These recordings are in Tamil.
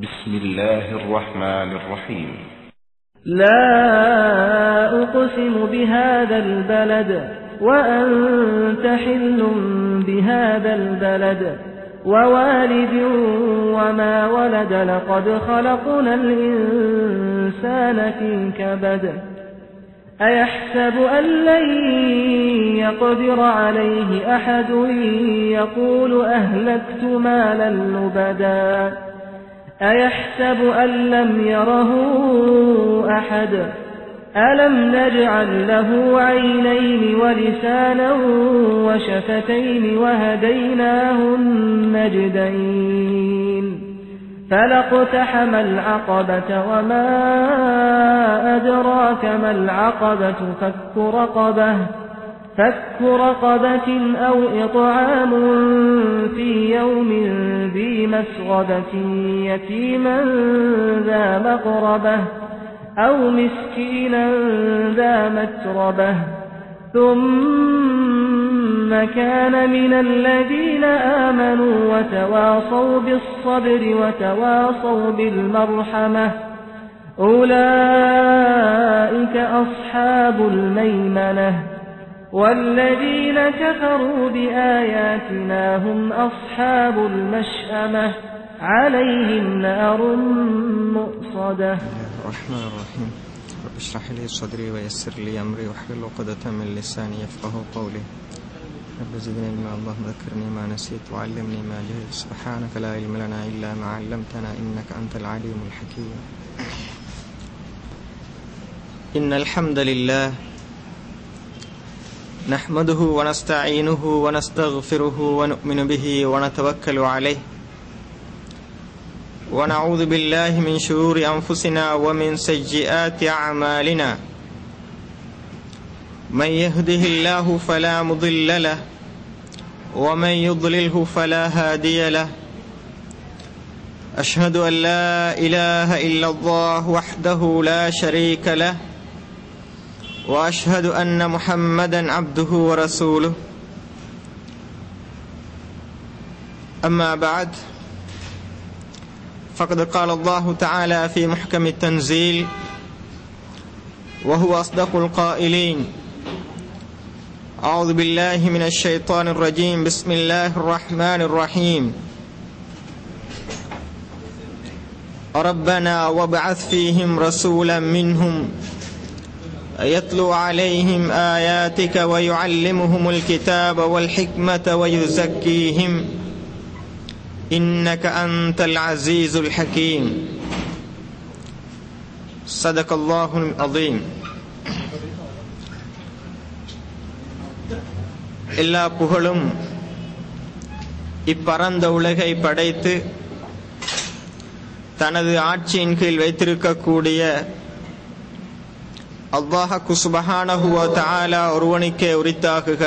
بسم الله الرحمن الرحيم لا أقسم بهذا البلد وأنت حل بهذا البلد ووالد وما ولد لقد خلقنا الإنسان في كبد أيحسب أن لن يقدر عليه أحد يقول أهلكت مالا لبدا أيحسب أن لم يره أحد ألم نجعل له عينين ولسانا وشفتين وهديناه النجدين فلاقتحم العقبة وما أدراك ما العقبة فك رقبة فك رقبة أو إطعام في يوم ذي مسغبة يتيما ذا مقربة أو مسكينا ذا متربة ثم كان من الذين آمنوا وتواصوا بالصبر وتواصوا بالمرحمة أولئك أصحاب الميمنة والذين كفروا بآياتنا هم أصحاب المشأمة عليهم نار مؤصده الرحمن الرحيم رب اشرح لي صدري ويسر لي أمري واحلل عقدة من لساني يفقه قولي رب زدني علما اللهم ذكرني ما نسيت وعلمني ما جهلت سبحانك لا علم لنا إلا ما علمتنا إنك أنت العليم الحكيم إن الحمد لله نحمده ونستعينه ونستغفره ونؤمن به ونتوكل عليه ونعوذ بالله من شرور أنفسنا ومن سيئات أعمالنا من يهده الله فلا مضل له ومن يضلله فلا هادي له أشهد أن لا إله إلا الله وحده لا شريك له وأشهد أن محمدا عبده ورسوله أما بعد فقد قال الله تعالى في محكم التنزيل وهو أصدق القائلين أعوذ بالله من الشيطان الرجيم بسم الله الرحمن الرحيم ربنا وابعث فيهم رسولا منهم يتلو عليهم آياتك ويعلمهم الكتاب والحكمة ويزكيهم إنك أنت العزيز الحكيم صدق الله العظيم எல்லா புகழும் இப்பரந்த உலகை படைத்து தனது ஆட்சியின் கீழ் வைத்திருக்கக்கூடிய அல்லாஹ குசுபஹானஹுவ தாலா ஒருவனுக்கே உரித்தாகுக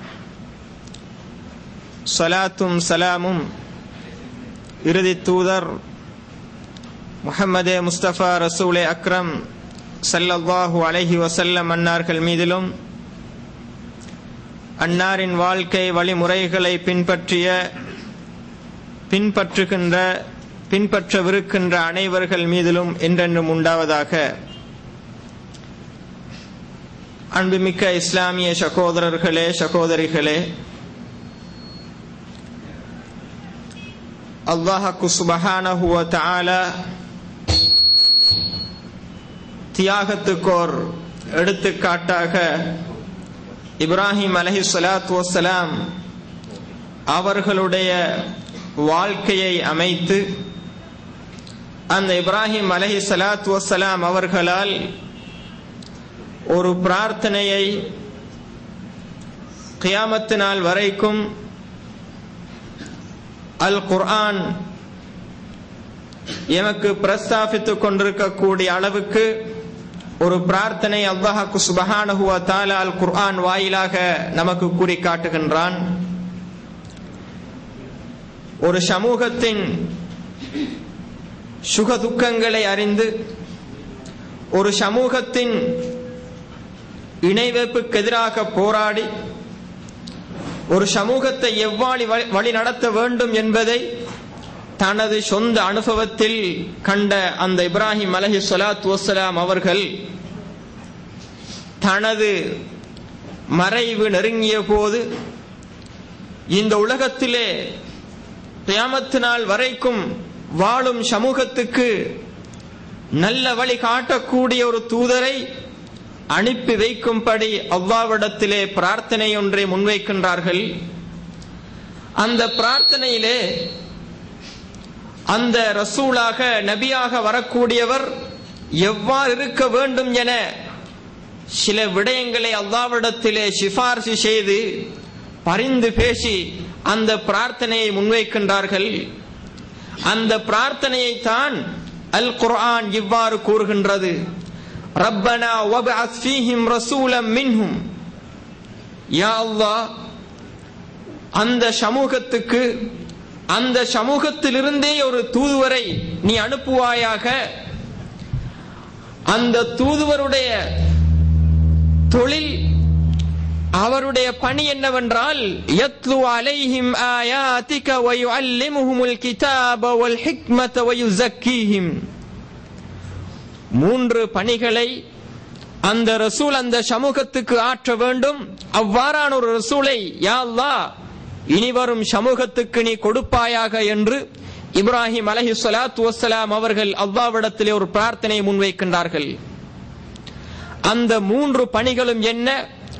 சலாத்தும் சலாமும் இறுதி தூதர் முஹம்மதே முஸ்தபா ரசூலே அக்ரம் சல்லல்லாஹு அலஹி வசல்லம் அன்னார்கள் மீதிலும் அன்னாரின் வாழ்க்கை வழிமுறைகளை பின்பற்றிய பின்பற்றுகின்ற பின்பற்றவிருக்கின்ற அனைவர்கள் மீதிலும் என்றென்றும் உண்டாவதாக அன்புமிக்க இஸ்லாமிய சகோதரர்களே சகோதரிகளே அல்லாஹு சுபஹானஹுவ தாலா தியாகத்துக்கோர் எடுத்துக்காட்டாக இப்ராஹிம் அலஹி சலாத்து வசலாம் அவர்களுடைய வாழ்க்கையை அமைத்து அந்த இப்ராஹிம் அலஹி சலாத்து வசலாம் அவர்களால் ஒரு பிரார்த்தனையை கியாமத்து நாள் வரைக்கும் அல் குர்ஆன் எமக்கு பிரஸ்தாபித்துக் கொண்டிருக்கக்கூடிய அளவுக்கு ஒரு பிரார்த்தனை அல்லாஹாக்கு சுபஹானஹுவ தாலா அல் குர்ஆன் வாயிலாக நமக்கு கூறி காட்டுகின்றான் ஒரு சமூகத்தின் சுக துக்கங்களை அறிந்து ஒரு சமூகத்தின் இணைவைப்புக்கு எதிராக போராடி ஒரு சமூகத்தை எவ்வாறு வழி நடத்த வேண்டும் என்பதை தனது சொந்த அனுபவத்தில் கண்ட அந்த இப்ராஹிம் அலஹி சொலாத் வசலாம் அவர்கள் தனது மறைவு நெருங்கிய போது இந்த உலகத்திலே கியாமத்து நாள் வரைக்கும் வாழும் சமூகத்துக்கு நல்ல வழி காட்டக்கூடிய ஒரு தூதரை அனுப்பி வைக்கும்படி அவ்வாவிடத்திலே பிரார்த்தனை ஒன்றை முன்வைக்கின்றார்கள் அந்த பிரார்த்தனையிலே அந்த ரசூலாக நபியாக வரக்கூடியவர் எவ்வாறு இருக்க வேண்டும் என சில விடயங்களை அல்லாவிடத்திலே சிபார்சு செய்து பரிந்து பேசி அந்த பிரார்த்தனையை முன்வைக்கின்றார்கள் அந்த பிரார்த்தனையை தான் அல் குர்ஆன் இவ்வாறு கூறுகின்றது ரப்பனா வபஅத் ஃபீஹிம் ரசூலம் மின்ஹும் யா அல்லாஹ் அந்த சமூகத்துக்கு அந்த சமூகத்திலிருந்தே ஒரு தூதுவரை நீ அனுப்புவாயாக அந்த தூதுவருடைய தொழில் அவருடைய பணி என்னவென்றால் யத்லு அலைஹிம் ஆயாதிக வயுஅல்லிமுஹுமுல் கிதாப வல் ஹிக்மத வயுஸக்கீஹிம் மூன்று பணிகளை அந்த ரசூல் அந்த சமூகத்துக்கு ஆற்ற வேண்டும் அவ்வாறான ஒரு ரசூலை யா அல்லாஹ் இனி வரும் சமூகத்துக்கு நீ கொடுப்பாயாக என்று இப்ராஹிம் அலஹி சலாத்து வசலாம் அவர்கள் அவ்வாவிடத்திலே ஒரு பிரார்த்தனை முன்வைக்கின்றார்கள் அந்த மூன்று பணிகளும் என்ன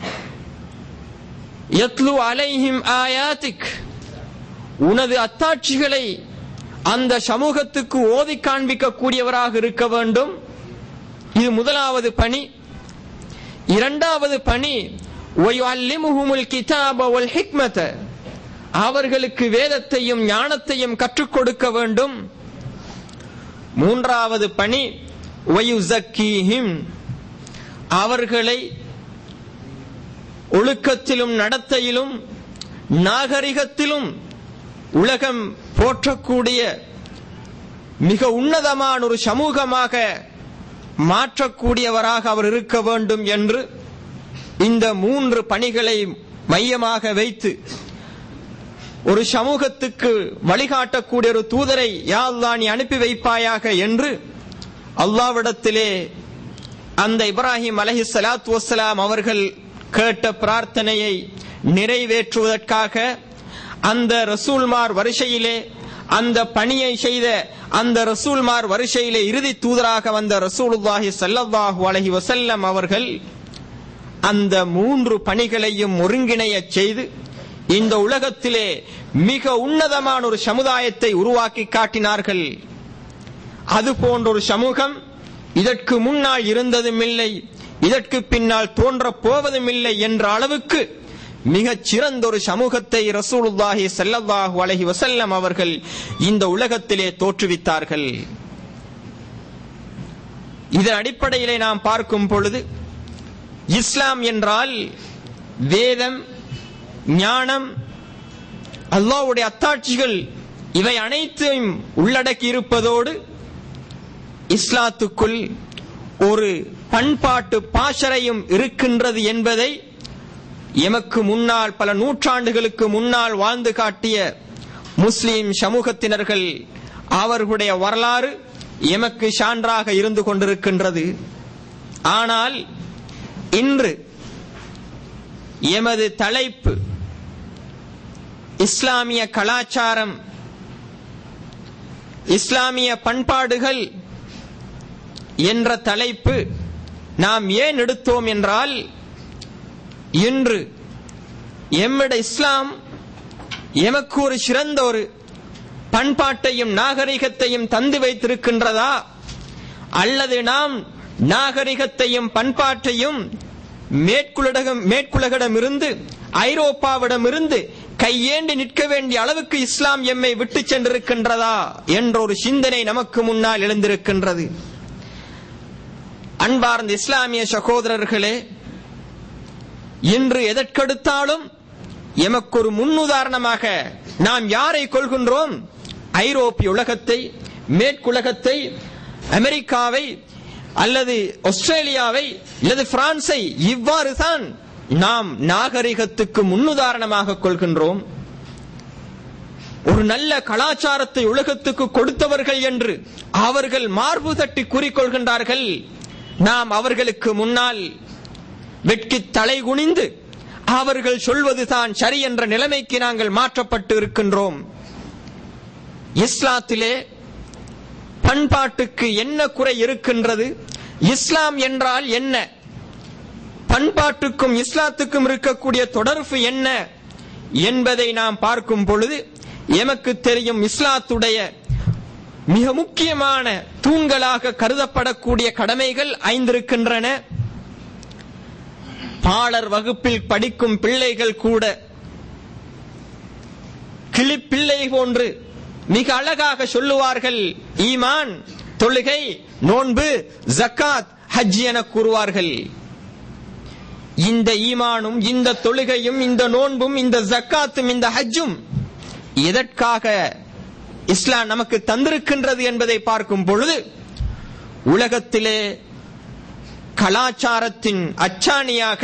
யத்லு அலைஹிம் ஆயாத்திக் உனது அத்தாட்சிகளை அந்த சமூகத்துக்கு ஓதி காண்பிக்க கூடியவராக இருக்க வேண்டும் இது முதலாவது பணி இரண்டாவது பணி வயுஅல்லிமுஹுமுல் கிதாப வல் ஹிக்மத அவர்களுக்கு வேதத்தையும் ஞானத்தையும் கற்றுக் கொடுக்க வேண்டும் மூன்றாவது பணி வயுசக்கீஹிம் அவர்களை ஒழுக்கத்திலும் நடத்தையிலும் நாகரிகத்திலும் உலகம் போற்றக்கூடிய மிக உன்னதமான ஒரு சமூகமாக மாற்றக்கூடியவராக அவர் இருக்க வேண்டும் என்று இந்த மூன்று பணிகளை மையமாக வைத்து ஒரு சமூகத்துக்கு வழிகாட்டக்கூடிய ஒரு தூதரை யா அல்லாஹ் நீ அனுப்பி வைப்பாயாக என்று அல்லாவிடத்திலே அந்த இப்ராஹிம் அலஹி சலாத்து வசலாம் அவர்கள் கேட்ட பிரார்த்தனையை நிறைவேற்றுவதற்காக அந்த ரசூல்மார் வரிசையிலே அந்த பணியை செய்த அந்த ரசூல்மார் வரிசையிலே இறுதி தூதராக வந்த ரசூலுல்லாஹி ஸல்லல்லாஹு அலைஹி வஸல்லம் அவர்கள் அந்த மூன்று பணிகளையும் ஒருங்கிணையச் செய்து இந்த உலகத்திலே மிக உன்னதமான ஒரு சமுதாயத்தை உருவாக்கி காட்டினார்கள் அது போன்ற ஒரு சமூகம் இதற்கு முன்னால் இருந்ததும் இல்லை இதற்கு பின்னால் தோன்றப் போவதும் இல்லை என்ற அளவுக்கு மிகச் சிறந்த ஒரு சமூகத்தை ரசூலுல்லாஹி ஸல்லல்லாஹு அலைஹி வஸல்லம் அவர்கள் இந்த உலகத்திலே தோற்றுவித்தார்கள் இதன் அடிப்படையிலே நாம் பார்க்கும் பொழுது இஸ்லாம் என்றால் வேதம் ஞானம் அல்லாஹ்வுடைய அத்தாட்சிகள் இவை அனைத்தையும் உள்ளடக்கி இருப்பதோடு இஸ்லாத்துக்குள் ஒரு பண்பாட்டு பாசறையும் இருக்கின்றது என்பதை எமக்கு முன்னால் பல நூற்றாண்டுகளுக்கு முன்னால் வாழ்ந்து காட்டிய முஸ்லிம் சமூகத்தினர்கள் அவர்களுடைய வரலாறு எமக்கு சான்றாக இருந்து கொண்டிருக்கின்றது ஆனால் இன்று எமது தலைப்பு இஸ்லாமிய கலாச்சாரம் இஸ்லாமிய பண்பாடுகள் என்ற தலைப்பு நாம் ஏன் எடுத்தோம் என்றால் இன்று எம்மிட இஸ்லாம் எமக்கு ஒரு சிறந்த ஒரு பண்பாட்டையும் நாகரிகத்தையும் தந்து வைத்திருக்கின்றதா அல்லது நாம் நாகரிகத்தையும் பண்பாட்டையும் மேற்குலகம் மேற்குலகிடமிருந்து ஐரோப்பாவிடமிருந்து கையேண்டி நிற்க வேண்டிய அளவுக்கு இஸ்லாம் எம்மை விட்டு சென்றிருக்கின்றதா என்ற ஒரு சிந்தனை நமக்கு முன்னால் எழுந்திருக்கின்றது அன்பார்ந்த இஸ்லாமிய சகோதரர்களே இன்று எதற்கெடுத்தாலும் எமக்கு ஒரு முன்னுதாரணமாக நாம் யாரை கொள்கின்றோம் ஐரோப்பிய உலகத்தை மேற்குலகத்தை அமெரிக்காவை அல்லது ஆஸ்திரேலியாவை அல்லது பிரான்சை இவ்வாறு தான் நாம் நாகரிகத்துக்கு முன்னுதாரணமாக கொள்கின்றோம் ஒரு நல்ல கலாச்சாரத்தை உலகத்துக்கு கொடுத்தவர்கள் என்று அவர்கள் மார்பு தட்டி கூறிக்கொள்கின்றார்கள் நாம் அவர்களுக்கு முன்னால் வெட்கி தலை குனிந்து அவர்கள் சொல்வதுதான் சரி என்ற நிலைமைக்கு நாங்கள் மாற்றப்பட்டு இருக்கின்றோம் இஸ்லாத்திலே பண்பாட்டுக்கு என்ன குறை இருக்கின்றது இஸ்லாம் என்றால் என்ன பண்பாட்டுக்கும் இஸ்லாத்துக்கும் இருக்கக்கூடிய தொடர்பு என்ன என்பதை நாம் பார்க்கும் பொழுது எமக்கு தெரியும் இஸ்லாத்துடைய மிக முக்கியமான தூண்களாக கருதப்படக்கூடிய கடமைகள் ஐந்திருக்கின்றன பாலர் வகுப்பில் படிக்கும் பிள்ளைகள் கூட கிளிப்பிள்ளை போன்று மிக அழகாக சொல்லுவார்கள் ஈமான் தொழுகை நோன்பு ஜக்காத் ஹஜ் என கூறுவார்கள் இந்த ஈமானும் இந்த தொழுகையும் இந்த நோன்பும் இந்த ஜக்காத்தும் இந்த ஹஜ்ஜும் எதற்காக இஸ்லாம் நமக்கு தந்திருக்கின்றது என்பதை பார்க்கும் பொழுது உலகத்திலே கலாச்சாரத்தின் அச்சாணியாக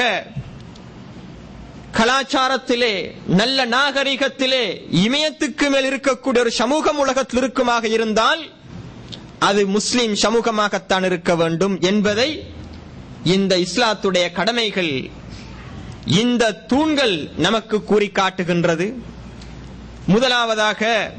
கலாச்சாரத்திலே நல்ல நாகரிகத்திலே இமயத்துக்கு மேல் இருக்கக்கூடிய ஒரு சமூகம் உலகத்தில் இருக்குமாக இருந்தால் அது முஸ்லிம் சமூகமாகத்தான் இருக்க வேண்டும் என்பதை இந்த இஸ்லாத்துடைய கடமைகள் இந்த தூண்கள் நமக்கு கூறி காட்டுகின்றது முதலாவதாக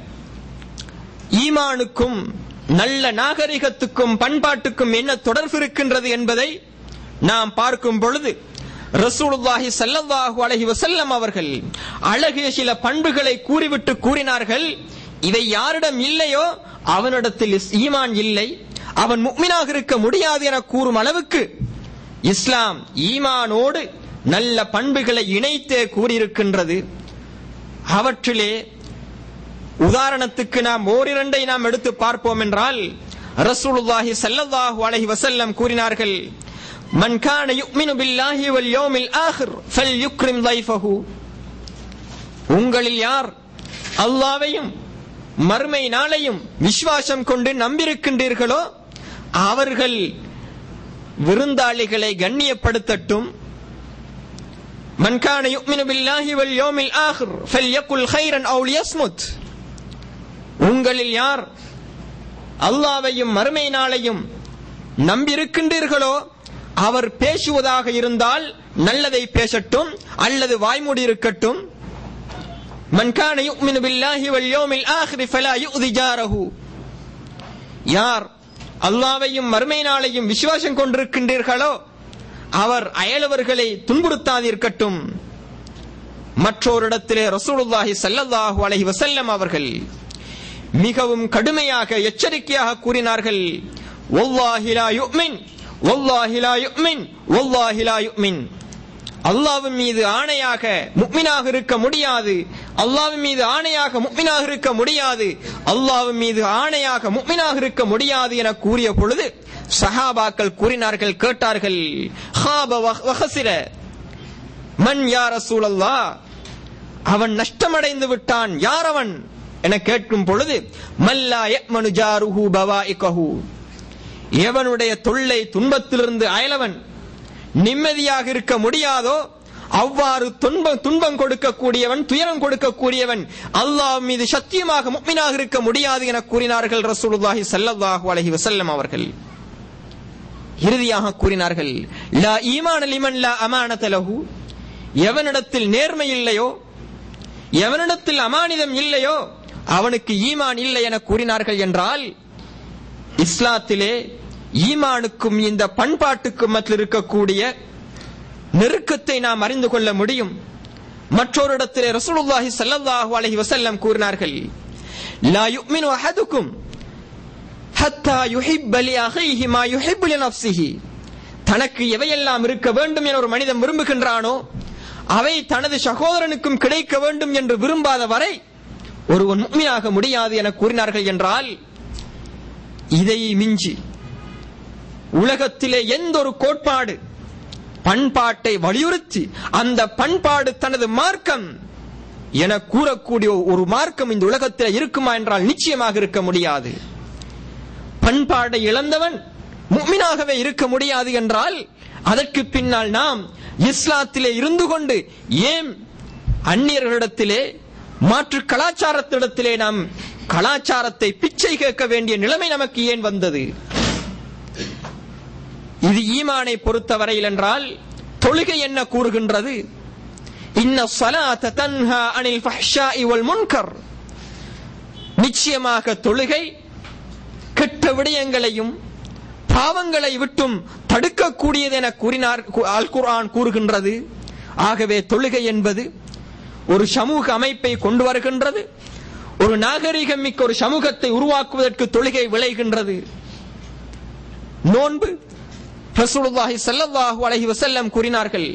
ஈமானுக்கும் நல்ல நாகரிகத்துக்கும் பண்பாட்டுக்கும் என்ன தொடர்பு இருக்கின்றது என்பதை நாம் பார்க்கும் பொழுது ரசூலுல்லாஹி ஸல்லல்லாஹு அலைஹி வஸல்லம் அவர்கள் அழகிய சில பண்புகளை கூறிவிட்டு கூறினார்கள் இவை யாரிடம் இல்லையோ அவனிடத்தில் இஸ்- ஈமான் இல்லை அவன் முக்மினாக இருக்க முடியாது என கூறும் அளவுக்கு இஸ்லாம் ஈமானோடு நல்ல பண்புகளை இணைத்தே கூறியிருக்கின்றது அவற்றிலே உதாரணத்துக்கு நாம் ஓரிரண்டை நாம் எடுத்து பார்ப்போம் என்றால் ரசூலுல்லாஹி ஸல்லல்லாஹு அலைஹி வஸல்லம் கூறினார்கள் மன் கான யுமினு பில்லாஹி வல் யௌமில் ஆஹிர் ஃபல்யுக்ரிம் ضيفஹு உங்களில் யார் அல்லாஹ்வையும் மறுமை நாளையும் விசுவாசம் கொண்டு நம்பியிருக்கின்றீர்களோ அவர்கள் விருந்தாளிகளை கண்ணியப்படுத்தட்டும் من كان يؤمن بالله واليوم الآخر فليقل خيرا أو ليصمت உங்களில் யார் அல்லாவையும் மறுமை நாளையும் நம்பியிருக்கின்றீர்களோ அவர் பேசுவதாக இருந்தால் நல்லதை பேசட்டும் அல்லது வாய்மூடி இருக்கட்டும் من كان يؤمن بالله واليوم الآخر فلا يؤذي جاره யார் அல்லாவையும் மறுமை நாளையும் விசுவாசம் கொண்டிருக்கின்றீர்களோ அவர் அயலவர்களை துன்புறுத்தாதிருக்கட்டும் மற்றோரிடத்திலே ரசூலுல்லாஹி ஸல்லல்லாஹு அலைஹி வஸல்லம் அவர்கள் மிகவும் கடுமையாக எச்சரிக்கையாக கூறினார்கள் வல்லாஹி லா யுமின் வல்லாஹி லா யுமின் வல்லாஹி லா யுமின் அல்லாஹ்வின் மீது ஆணையாக முக்மினாக இருக்க முடியாது அல்லாஹ்வின் மீது ஆணையாக முக்மினாக இருக்க முடியாது அல்லாஹ்வின் மீது ஆணையாக முக்மினாக இருக்க முடியாது என கூறிய பொழுது சஹாபாக்கள் கூறினார்கள் கேட்டார்கள் ஹாப வஹ- வஹசிர மன் யா ரசூலல்லாஹ் அவன் நஷ்டமடைந்து விட்டான் யார் அவன் என கேட்கும் பொழுது மல்லா யக்மனு ஜாருஹு பவாஇகஹு எவனுடைய தொல்லை துன்பத்திலிருந்து அயலவன் நிம்மதியாக இருக்க முடியாதோ அவ்வாறு துன்பம் துன்பம் கொடுக்கக்கூடியவன் துயரம் கொடுக்கக்கூடியவன் அல்லாஹ் மீது சத்தியமாக முக்மினாக இருக்க முடியாது என கூறினார்கள் ரசூலுல்லாஹி ஸல்லல்லாஹு அலைஹி வஸல்லம் அவர்கள் இறுதியாக கூறினார்கள் லா ஈமான லிமன் லா அமானத லஹு எவனிடத்தில் நேர்மை இல்லையோ எவனிடத்தில் அமானிதம் இல்லையோ அவனுக்கு ஈமான் இல்லை என கூறினார்கள் என்றால் இஸ்லாத்திலே ஈமானுக்கும் இந்த பண்பாட்டுக்கும் மத்தியில் இருக்கக்கூடிய நெருக்கத்தை நாம் அறிந்து கொள்ள முடியும் மற்றொரு இடத்திலே ரசூலுல்லாஹி ஸல்லல்லாஹு அலைஹி வஸல்லம் கூறினார்கள் லா யுமினு அஹதுக்கும் ஹத்தா யுஹிப்ப லி அஹீஹி மா யுஹிப்பு லி நஃப்ஸிஹி தனக்கு எவையெல்லாம் இருக்க வேண்டும் என ஒரு மனிதன் விரும்புகின்றானோ அவை தனது சகோதரனுக்கும் கிடைக்க வேண்டும் என்று விரும்பாத வரை ஒருவன் முக்மியாக முடியாது என கூறினார்கள் என்றால் இதை மிஞ்சி உலகத்திலே எந்த ஒரு கோட்பாடு பண்பாட்டை வலியுறுத்தி அந்த பண்பாடு தனது மார்க்கம் என கூறக்கூடிய ஒரு மார்க்கம் இந்த உலகத்தில் இருக்குமா என்றால் நிச்சயமாக இருக்க முடியாது பண்பாடை இழந்தவன் முக்மினாகவே இருக்க முடியாது என்றால் அதற்கு பின்னால் நாம் இஸ்லாத்திலே இருந்து கொண்டு ஏன் அந்நியர்களிடத்திலே மாற்று கலாச்சாரத்திடத்திலே நாம் கலாச்சாரத்தை பிச்சை கேட்க வேண்டிய நிலைமை நமக்கு ஏன் வந்தது இது ஈமானை பொறுத்தவரையில் என்றால் தொழுகை என்ன கூறுகின்றது இன்ன ஸலாத்த தன்ஹா அனில் ஃபஹ்ஷாஇ வல் முன்கர் நிச்சயமாக தொழுகை கெட்ட விடயங்களையும் பாவங்களை விட்டும் தடுக்கக்கூடியது என கூறினார் அல் குர்ஆன் கூறுகின்றது ஆகவே தொழுகை என்பது ஒரு சமூக அமைப்பை கொண்டு வருகின்றது ஒரு நாகரிகம் மிக்க ஒரு சமூகத்தை உருவாக்குவதற்கு தொழுகை விளைகின்றது நோன்பு ரசூலுல்லாஹி ஸல்லல்லாஹு அலைஹி வஸல்லம் கூறினார்கள்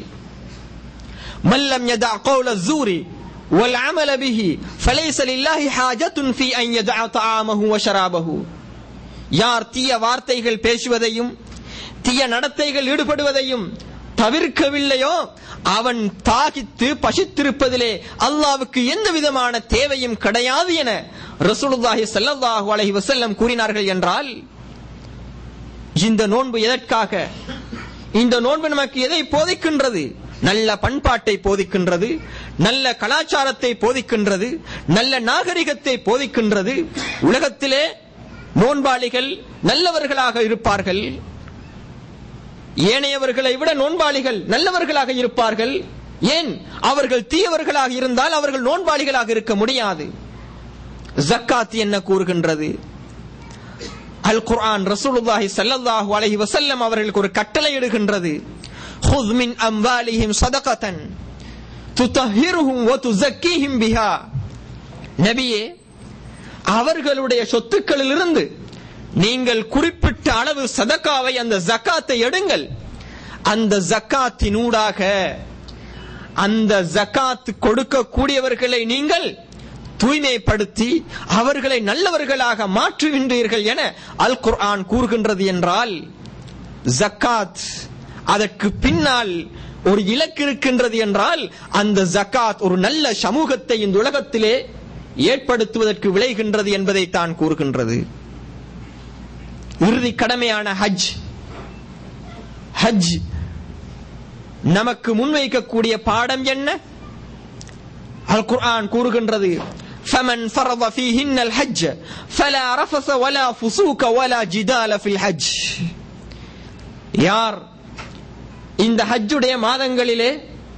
மல்லம் யதா கௌல الزور والعمل به فليس لله حاجة في أن يدع طعامه وشرابه யார் தீய வார்த்தைகள் பேசுவதையும் தீய நடத்தைகள் ஈடுபடுவதையும் தவிர்க்கவில்லையோ அவன் தாகித்து பசித்திருப்பதிலே அல்லாவுக்கு எந்த விதமான தேவையும் கிடையாது என ரசூலுல்லாஹி ஸல்லல்லாஹு அலைஹி வஸல்லம் கூறினார்கள் என்றால் இந்த நோன்பு எதற்காக இந்த நோன்பு நமக்கு எதை போதிக்கின்றது நல்ல பண்பாட்டை போதிக்கின்றது நல்ல கலாச்சாரத்தை போதிக்கின்றது நல்ல நாகரிகத்தை போதிக்கின்றது உலகத்திலே நோன்பாளிகள் நல்லவர்களாக இருப்பார்கள் ஏனையவர்களை விட நோன்பாளிகள் நல்லவர்களாக இருப்பார்கள் ஏன் அவர்கள் தீயவர்களாக இருந்தால் அவர்கள் நோன்பாளிகளாக இருக்க முடியாது ஜக்காத் என்ன கூறுகின்றது அல் குர்ஆன் ரசூலுல்லாஹி ஸல்லல்லாஹு அலைஹி வஸல்லம் அவர்களுக்கு ஒரு கட்டளை இடுகின்றது خذ من أموالهم صدقة تطهرهم وتزكيهم بها நபியே அவர்களுடைய சொத்துக்களிலிருந்து நீங்கள் குறிப்பிட்ட அளவு சதக்காவை அந்த ஜக்காத்தை எடுங்கள் அந்த ஜக்காத்தினூடாக அந்த ஜக்காத் கொடுக்கக்கூடியவர்களை நீங்கள் தூய்மைப்படுத்தி அவர்களை நல்லவர்களாக மாற்றுகின்றீர்கள் என அல் குர்ஆன் கூறுகின்றது என்றால் ஜக்காத் அதற்கு பின்னால் ஒரு இலக்கு இருக்கின்றது என்றால் அந்த ஜக்காத் ஒரு நல்ல சமூகத்தை இந்த உலகத்திலே ஏற்படுத்துவதற்கு விளைகின்றது என்பதை தான் கூறுகின்றது இறுதி கடமையான ஹஜ் ஹஜ் நமக்கு முன்வைக்கக்கூடிய பாடம் என்ன அல் குர்ஆன் கூறுகின்றது فمن فرض فيهن الحج فلا رفث ولا فسوق ولا جدال في الحج யார் இந்த ஹஜ்ஜுடைய மாதங்களிலே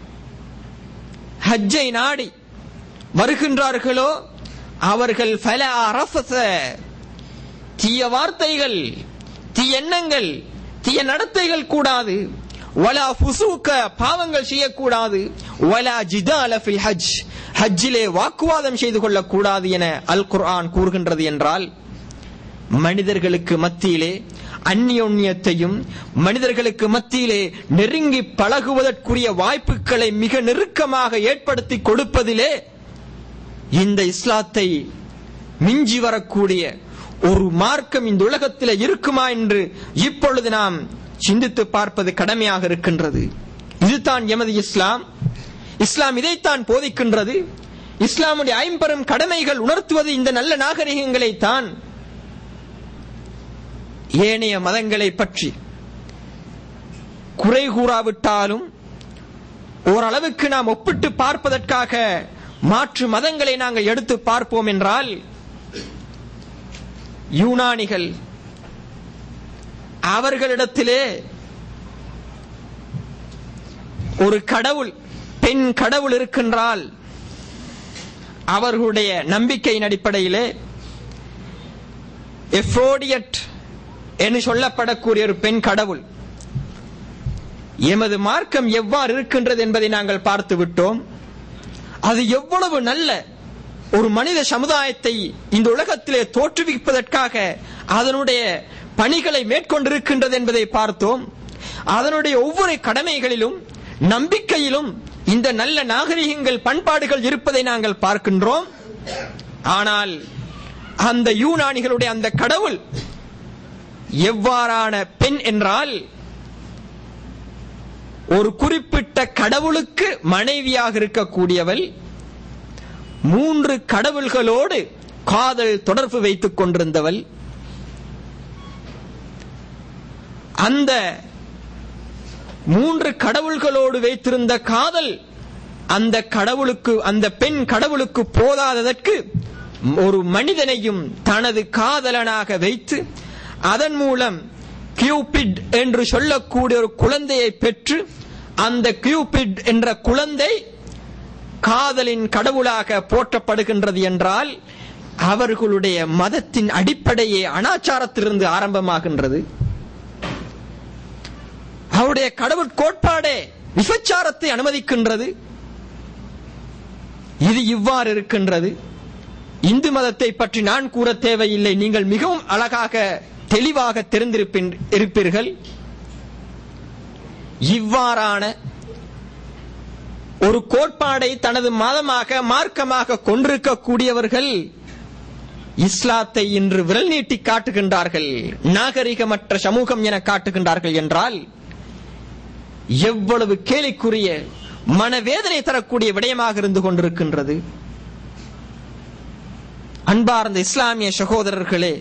ஹஜ்ஜை நாடி வருகின்றார்களோ அவர்கள் ஃபல அரஃபஸ தீய வார்த்தைகள் தீய எண்ணங்கள் தீய நடத்தைகள் கூடாது வலா ஃபுசூக்க பாவங்கள் செய்யக்கூடாது வலா ஜிதால ஃபில் ஹஜ் ஹஜ்ஜிலே வாக்குவாதம் செய்து கொள்ளக்கூடாது என அல் குர்ஆன் கூறுகின்றது என்றால் மனிதர்களுக்கு மத்தியிலே அந்நியோன்யத்தையும் மனிதர்களுக்கு மத்தியிலே நெருங்கி பழகுவதற்குரிய வாய்ப்புகளை மிக நெருக்கமாக ஏற்படுத்தி கொடுப்பதிலே இந்த இஸ்லாத்தை மிஞ்சி வரக்கூடிய ஒரு மார்க்கம் இந்த உலகத்தில் இருக்குமா என்று இப்பொழுது நாம் சிந்தித்து பார்ப்பது கடமையாக இருக்கின்றது இதுதான் எமது இஸ்லாம் இஸ்லாம் இதைத்தான் போதிக்கின்றது இஸ்லாமுடைய ஐம்பெரும் கடமைகள் உணர்த்துவது இந்த நல்ல நாகரிகங்களை தான் ஏனைய மதங்களை பற்றி குறை கூறாவிட்டாலும் ஓரளவுக்கு நாம் ஒப்பிட்டு பார்ப்பதற்காக மாற்று மதங்களை நாங்கள் எடுத்து பார்ப்போம் என்றால் யூனானிகள் அவர்களிடத்திலே ஒரு கடவுள் பெண் கடவுள் இருக்கின்றால் அவர்களுடைய நம்பிக்கையின் அடிப்படையிலே எஃப்ரோடியட் என்று சொல்லப்படக்கூடிய ஒரு பெண் கடவுள் எமது மார்க்கம் எவ்வாறு இருக்கின்றது என்பதை நாங்கள் பார்த்து விட்டோம் அது எவ்வளவு நல்ல ஒரு மனித சமுதாயத்தை இந்த உலகத்திலே தோற்றுவிப்பதற்காக அதனுடைய பணிகளை மேற்கொண்டிருக்கின்றது என்பதை பார்த்தோம் அதனுடைய ஒவ்வொரு கடமைகளிலும் நம்பிக்கையிலும் இந்த நல்ல நாகரிகங்கள் பண்பாடுகள் இருப்பதை நாங்கள் பார்க்கின்றோம் ஆனால் அந்த யூனானிகளுடைய அந்த கடவுள் எவ்வாறான பெண் என்றால் ஒரு குறிப்பிட்ட கடவுளுக்கு மனைவியாக இருக்கக்கூடியவள் மூன்று கடவுள்களோடு காதல் தொடர்பு வைத்துக் கொண்டிருந்தவள் அந்த மூன்று கடவுள்களோடு வைத்திருந்த காதல் அந்த கடவுளுக்கு அந்த பெண் கடவுளுக்கு போதாததற்கு ஒரு மனிதனையும் தனது காதலனாக வைத்து அதன் மூலம் கியூபிட் என்று சொல்லக்கூடிய ஒரு குழந்தையை பெற்று அந்த கியூபிட் என்ற குழந்தை காதலின் கடவுளாக போற்றப்படுகின்றது என்றால் அவர்களுடைய மதத்தின் அடிப்படையே அனாச்சாரத்திலிருந்து ஆரம்பமாகின்றது அவருடைய கடவுள் கோட்பாடே விபச்சாரத்தை அனுமதிக்கின்றது இது இவ்வாறு இருக்கின்றது இந்து மதத்தை பற்றி நான் கூற தேவையில்லை நீங்கள் மிகவும் அழகாக தெளிவாக தெரிந்திருப்பின் இருப்பீர்கள் இவ்வாறான ஒரு கோட்பாடை தனது மதமாக மார்க்கமாக கொண்டிருக்கக்கூடியவர்கள் இஸ்லாத்தை இன்று விரல் நீட்டி காட்டுகின்றார்கள் நாகரிகமற்ற சமூகம் என காட்டுகின்றார்கள் என்றால் எவ்வளவு கேலிக்குரிய மனவேதனை தரக்கூடிய விடயமாக இருந்து கொண்டிருக்கின்றது அன்பார்ந்த இஸ்லாமிய சகோதரர்களே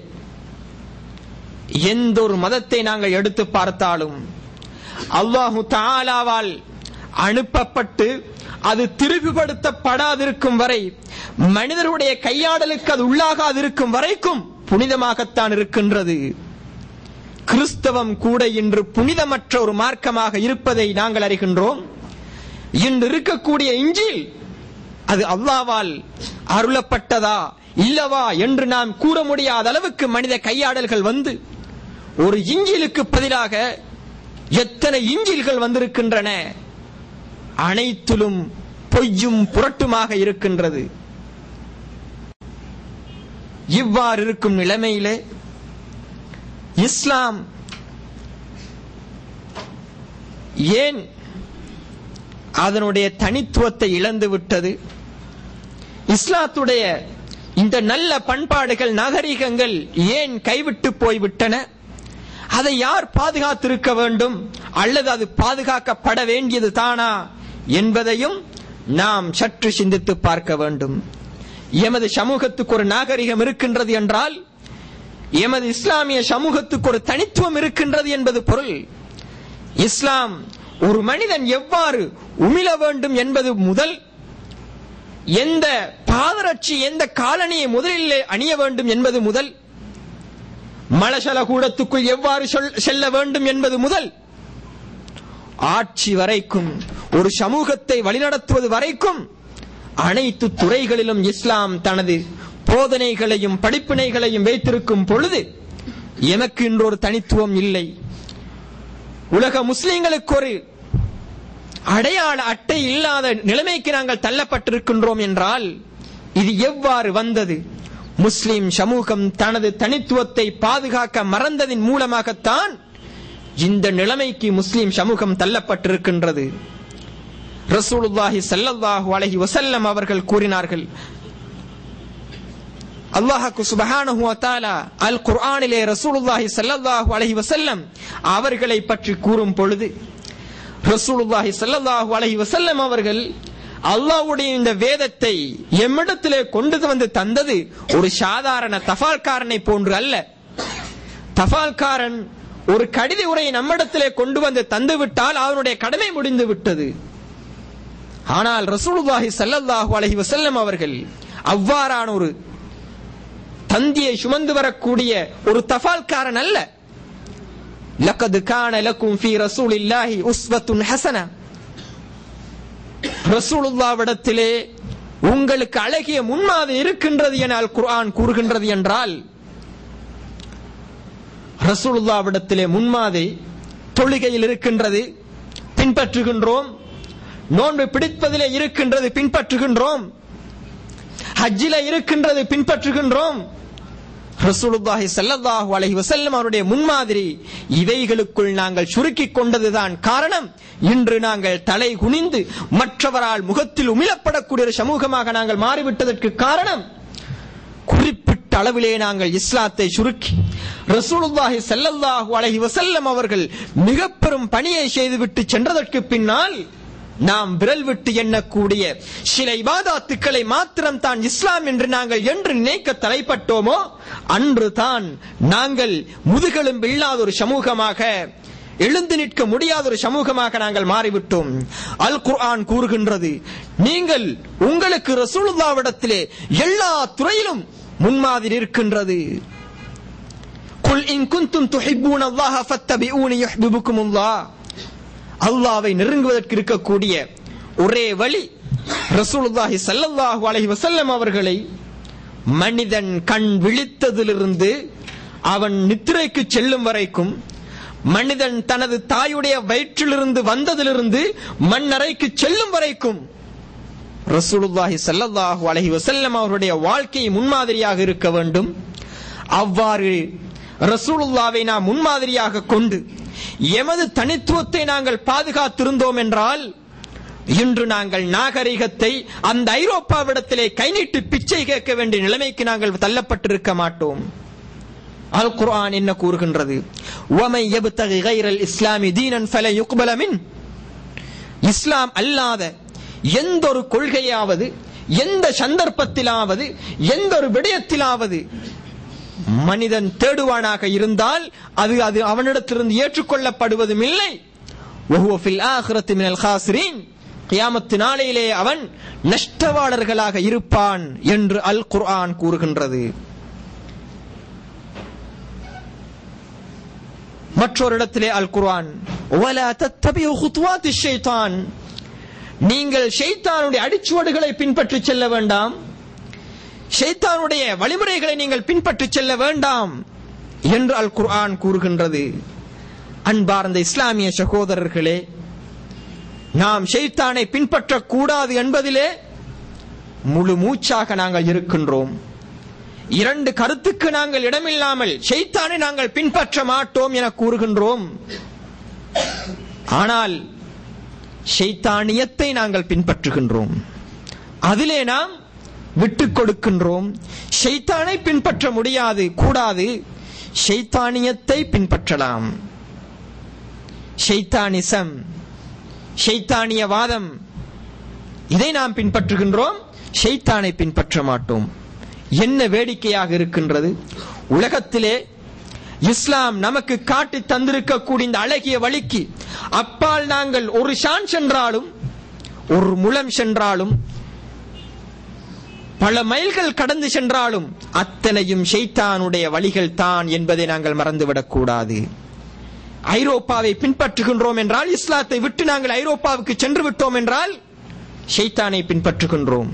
எந்த ஒரு மதத்தை நாங்கள் எடுத்து பார்த்தாலும் அல்லாஹு தாலாவால் அனுப்பப்பட்டு அது திருப்பிப்படுத்தப்படாதிருக்கும் வரை மனிதருடைய கையாடலுக்கு அது உள்ளாகாதிருக்கும் வரைக்கும் புனிதமாகத்தான் இருக்கின்றது கிறிஸ்தவம் கூட இன்று புனிதமற்ற ஒரு மார்க்கமாக இருப்பதை நாங்கள் அறிகின்றோம் இன்று இருக்கக்கூடிய இஞ்சில் அது அல்லாவால் அருளப்பட்டதா இல்லவா என்று நாம் கூற முடியாத அளவுக்கு மனித கையாடல்கள் வந்து ஒரு இஞ்சிலுக்கு பதிலாக எத்தனை இஞ்சில்கள் வந்திருக்கின்றன அனைத்திலும் பொய்யும் புரட்டுமாக இருக்கின்றது இவ்வாறு இருக்கும் நிலைமையிலே இஸ்லாம் ஏன் அதனுடைய தனித்துவத்தை இழந்து விட்டது இஸ்லாத்துடைய இந்த நல்ல பண்பாடுகள் நாகரிகங்கள் ஏன் கைவிட்டு போய்விட்டன அதை யார் பாதுகாத்திருக்க வேண்டும் அல்லது அது பாதுகாக்கப்பட வேண்டியது தானா என்பதையும் நாம் சற்று சிந்தித்து பார்க்க வேண்டும் எமது சமூகத்துக்கு ஒரு நாகரிகம் இருக்கின்றது என்றால் எமது இஸ்லாமிய சமூகத்துக்கு ஒரு தனித்துவம் இருக்கின்றது என்பது பொருள் இஸ்லாம் ஒரு மனிதன் எவ்வாறு உமிழ வேண்டும் என்பது முதல் எந்த பாதரட்சி எந்த காலனியை முதலில் அணிய வேண்டும் என்பது முதல் மலசல கூடத்துக்குள் எவ்வாறு செல்ல வேண்டும் என்பது முதல் ஆட்சி வரைக்கும் ஒரு சமூகத்தை வழிநடத்துவது வரைக்கும் அனைத்து துறைகளிலும் இஸ்லாம் தனது போதனைகளையும் படிப்பினைகளையும் வைத்திருக்கும் பொழுது எமக்கு இன்று ஒரு தனித்துவம் இல்லை உலக முஸ்லிம்களுக்கு ஒரு அடையாள அட்டை இல்லாத நிலைமைக்கு நாங்கள் தள்ளப்பட்டிருக்கின்றோம் என்றால் இது எவ்வாறு வந்தது முஸ்லிம் சமூகம் தனது தனித்துவத்தை பாதுகாக்க மறந்ததின் மூலமாகத்தான் இந்த நிலைமைக்கு முஸ்லிம் சமூகம் தள்ளப்பட்டிருக்கின்றது ரசூலுல்லாஹி ஸல்லல்லாஹு அலைஹி வஸல்லம் அவர்கள் கூறினார்கள் அல்லாஹ்க்கு சுப்ஹானஹு வ தஆலா அல் குர்ஆனிலே ரசூலுல்லாஹி ஸல்லல்லாஹு அலைஹி வஸல்லம் அவர்களை பற்றி கூறும் பொழுது ரசூலுல்லாஹி ஸல்லல்லாஹு அலைஹி வஸல்லம் அவர்கள் அல்லாஹ்வுடைய இந்த வேதத்தை எம்மிடத்திலே கொண்டு வந்து தந்தது ஒரு சாதாரண தபால்காரனை போன்று அல்ல தபால்காரன் ஒரு கடித உரையை நம்மிடத்திலே கொண்டு வந்து தந்து விட்டால் அவனுடைய கடமை முடிந்து விட்டது ஆனால் ரசூலுல்லாஹி ஸல்லல்லாஹு அலைஹி வஸல்லம் அவர்கள் அவ்வாறான ஒரு தந்தியை சுமந்து வரக்கூடிய ஒரு தபால்காரன் அல்ல لقد كان لكم في رسول الله أسوة حسنة ரசூலுல்லாவிடத்திலே உங்களுக்கு அழகிய முன்மாதிரி இருக்கின்றது என அல் குர்ஆன் கூறுகின்றது என்றால் ரசூலுல்லாவிடத்திலே முன்மாதிரி தொழுகையில் இருக்கின்றது பின்பற்றுகின்றோம் நோன்பு பிடிப்பதிலே இருக்கின்றது பின்பற்றுகின்றோம் ஹஜ்ஜில இருக்கின்றது பின்பற்றுகின்றோம் ரசூலுல்லாஹி ஸல்லல்லாஹு அலைஹி வஸல்லம் அவருடைய முன்மாதிரி இவைகளுக்குள் நாங்கள் சுருக்கிக் கொண்டதுதான் காரணம் இன்று நாங்கள் தலை குனிந்து மற்றவரால் முகத்தில் உமிழப்படக்கூடிய ஒரு சமூகமாக நாங்கள் மாறிவிட்டதற்கு காரணம் குறிப்பிட்ட அளவிலே நாங்கள் இஸ்லாத்தை சுருக்கி ரசூலுல்லாஹி ஸல்லல்லாஹு அலைஹி வஸல்லம் அவர்கள் மிக பெரும் பணியை செய்துவிட்டு சென்றதற்கு பின்னால் நாம் விரல் விட்டு எண்ணக்கூடிய சில இபாதாத்துக்களை மாத்திரம் தான் இஸ்லாம் என்று நாங்கள் என்று நினைக்க தலைப்பட்டோமோ அன்று தான் நாங்கள் முதுகெலும்பு இல்லாத ஒரு சமூகமாக எழுந்து நிற்க முடியாத ஒரு சமூகமாக நாங்கள் மாறிவிட்டோம் அல் குர்ஆன் கூறுகின்றது நீங்கள் உங்களுக்கு ரசூலுல்லாவிடத்திலே எல்லா துறையிலும் முன்மாதிரி இருக்கின்றது குல் இன் குந்தும் துஹிப்பூன அல்லாஹ ஃபத்தபிஊனி யுஹ்பிபுக்குமுல்லாஹ் அல்லாஹ்வை நெருங்குவதற்கு இருக்கக்கூடிய ஒரே வழி ரசூலுல்லாஹி ஸல்லல்லாஹு அலைஹி வஸல்லம் அவர்களை மனிதன் கண் விழித்ததிலிருந்து அவன் நித்திரைக்கு செல்லும் வரைக்கும் மனிதன் தனது தாயுடைய வயிற்றிலிருந்து வந்ததிலிருந்து மண்ணறைக்கு செல்லும் வரைக்கும் ரசூலுல்லாஹி ஸல்லல்லாஹு அலைஹி வஸல்லம் அவருடைய வாழ்க்கை முன்மாதிரியாக இருக்க வேண்டும் அவ்வாறு ரசூலுல்லாவை நாம் முன்மாதிரியாக கொண்டு எமது தனித்துவத்தை நாங்கள் பாதுகாத்திருந்தோம் என்றால் இன்று நாங்கள் நாகரிகத்தை அந்த ஐரோப்பாவிடத்திலே கை நீட்டி பிச்சை கேட்க வேண்டிய நிலைமைக்கு நாங்கள் தள்ளப்பட்டிருக்க மாட்டோம் அல் குர்ஆன் என்ன கூறுகின்றது وَمَن يَبْتَغِ غَيْرَ الْإِسْلَامِ دِينًا فَلَن يُقْبَلَ مِنْهُ இஸ்லாம் அல்லாத எந்த ஒரு கொள்கையாவது எந்த சந்தர்ப்பத்திலாவது எந்த ஒரு விடயத்திலாவது மனிதன் தேடுவானாக இருந்தால் அது அது அவனிடத்திலிருந்து ஏற்றுக்கொள்ளப்படுவதும் இல்லை وَهُوَ فِي الْآخِرَةِ مِنَ الْخَاسِرِينَ கியாமத்து நாளையிலே அவன் நஷ்டவாளர்களாக இருப்பான் என்று அல் குர்ஆன் கூறுகின்றது மற்றொரு இடத்திலே அல் குர்ஆன் وَلَا تَتَّبِعُوا خُطُوَاتِ الشَّيْطَانِ நீங்கள் ஷைத்தானுடைய அடிச்சுவடுகளை பின்பற்றி செல்ல வேண்டாம் ஷைத்தானுடைய வழிமுறைகளை நீங்கள் பின்பற்றி செல்ல வேண்டாம் என்று அல் குர்ஆன் கூறுகின்றது அன்பார்ந்த இஸ்லாமிய சகோதரர்களே நாம் ஷைத்தானை பின்பற்றக் கூடாது என்பதிலே முழு மூச்சாக நாங்கள் இருக்கின்றோம் இரண்டு கருத்துக்கு நாங்கள் இடமில்லாமல் ஷைத்தானை நாங்கள் பின்பற்ற மாட்டோம் என கூறுகின்றோம் ஆனால் ஷைத்தானியத்தை நாங்கள் பின்பற்றுகின்றோம் அதிலே நாம் விட்டுக் கொடுக்கின்றோம் ஷைத்தானை பின்பற்ற முடியாது கூடாது ஷைத்தானியத்தை பின்பற்றலாம் ஷைத்தானிசம் ஷைத்தானியவாதம் இதை நாம் பின்பற்றுகின்றோம் ஷைத்தானை பின்பற்ற மாட்டோம் என்ன வேடிக்கையாக இருக்கின்றது உலகத்திலே இஸ்லாம் நமக்கு காட்டி தந்திருக்கக்கூடிய இந்த அழகிய வழிக்கு அப்பால் நாங்கள் ஒரு ஷான் சென்றாலும் ஒரு முலம் சென்றாலும் பல மைல்கள் கடந்து சென்றாலும் அத்தனையும் ஷைத்தானுடைய வழிகள் தான் என்பதை நாங்கள் மறந்துவிடக் கூடாது ஐரோப்பாவை பின்பற்றுகின்றோம் என்றால் இஸ்லாத்தை விட்டு நாங்கள் ஐரோப்பாவுக்கு சென்று விட்டோம் என்றால் ஷைத்தானை பின்பற்றுகின்றோம்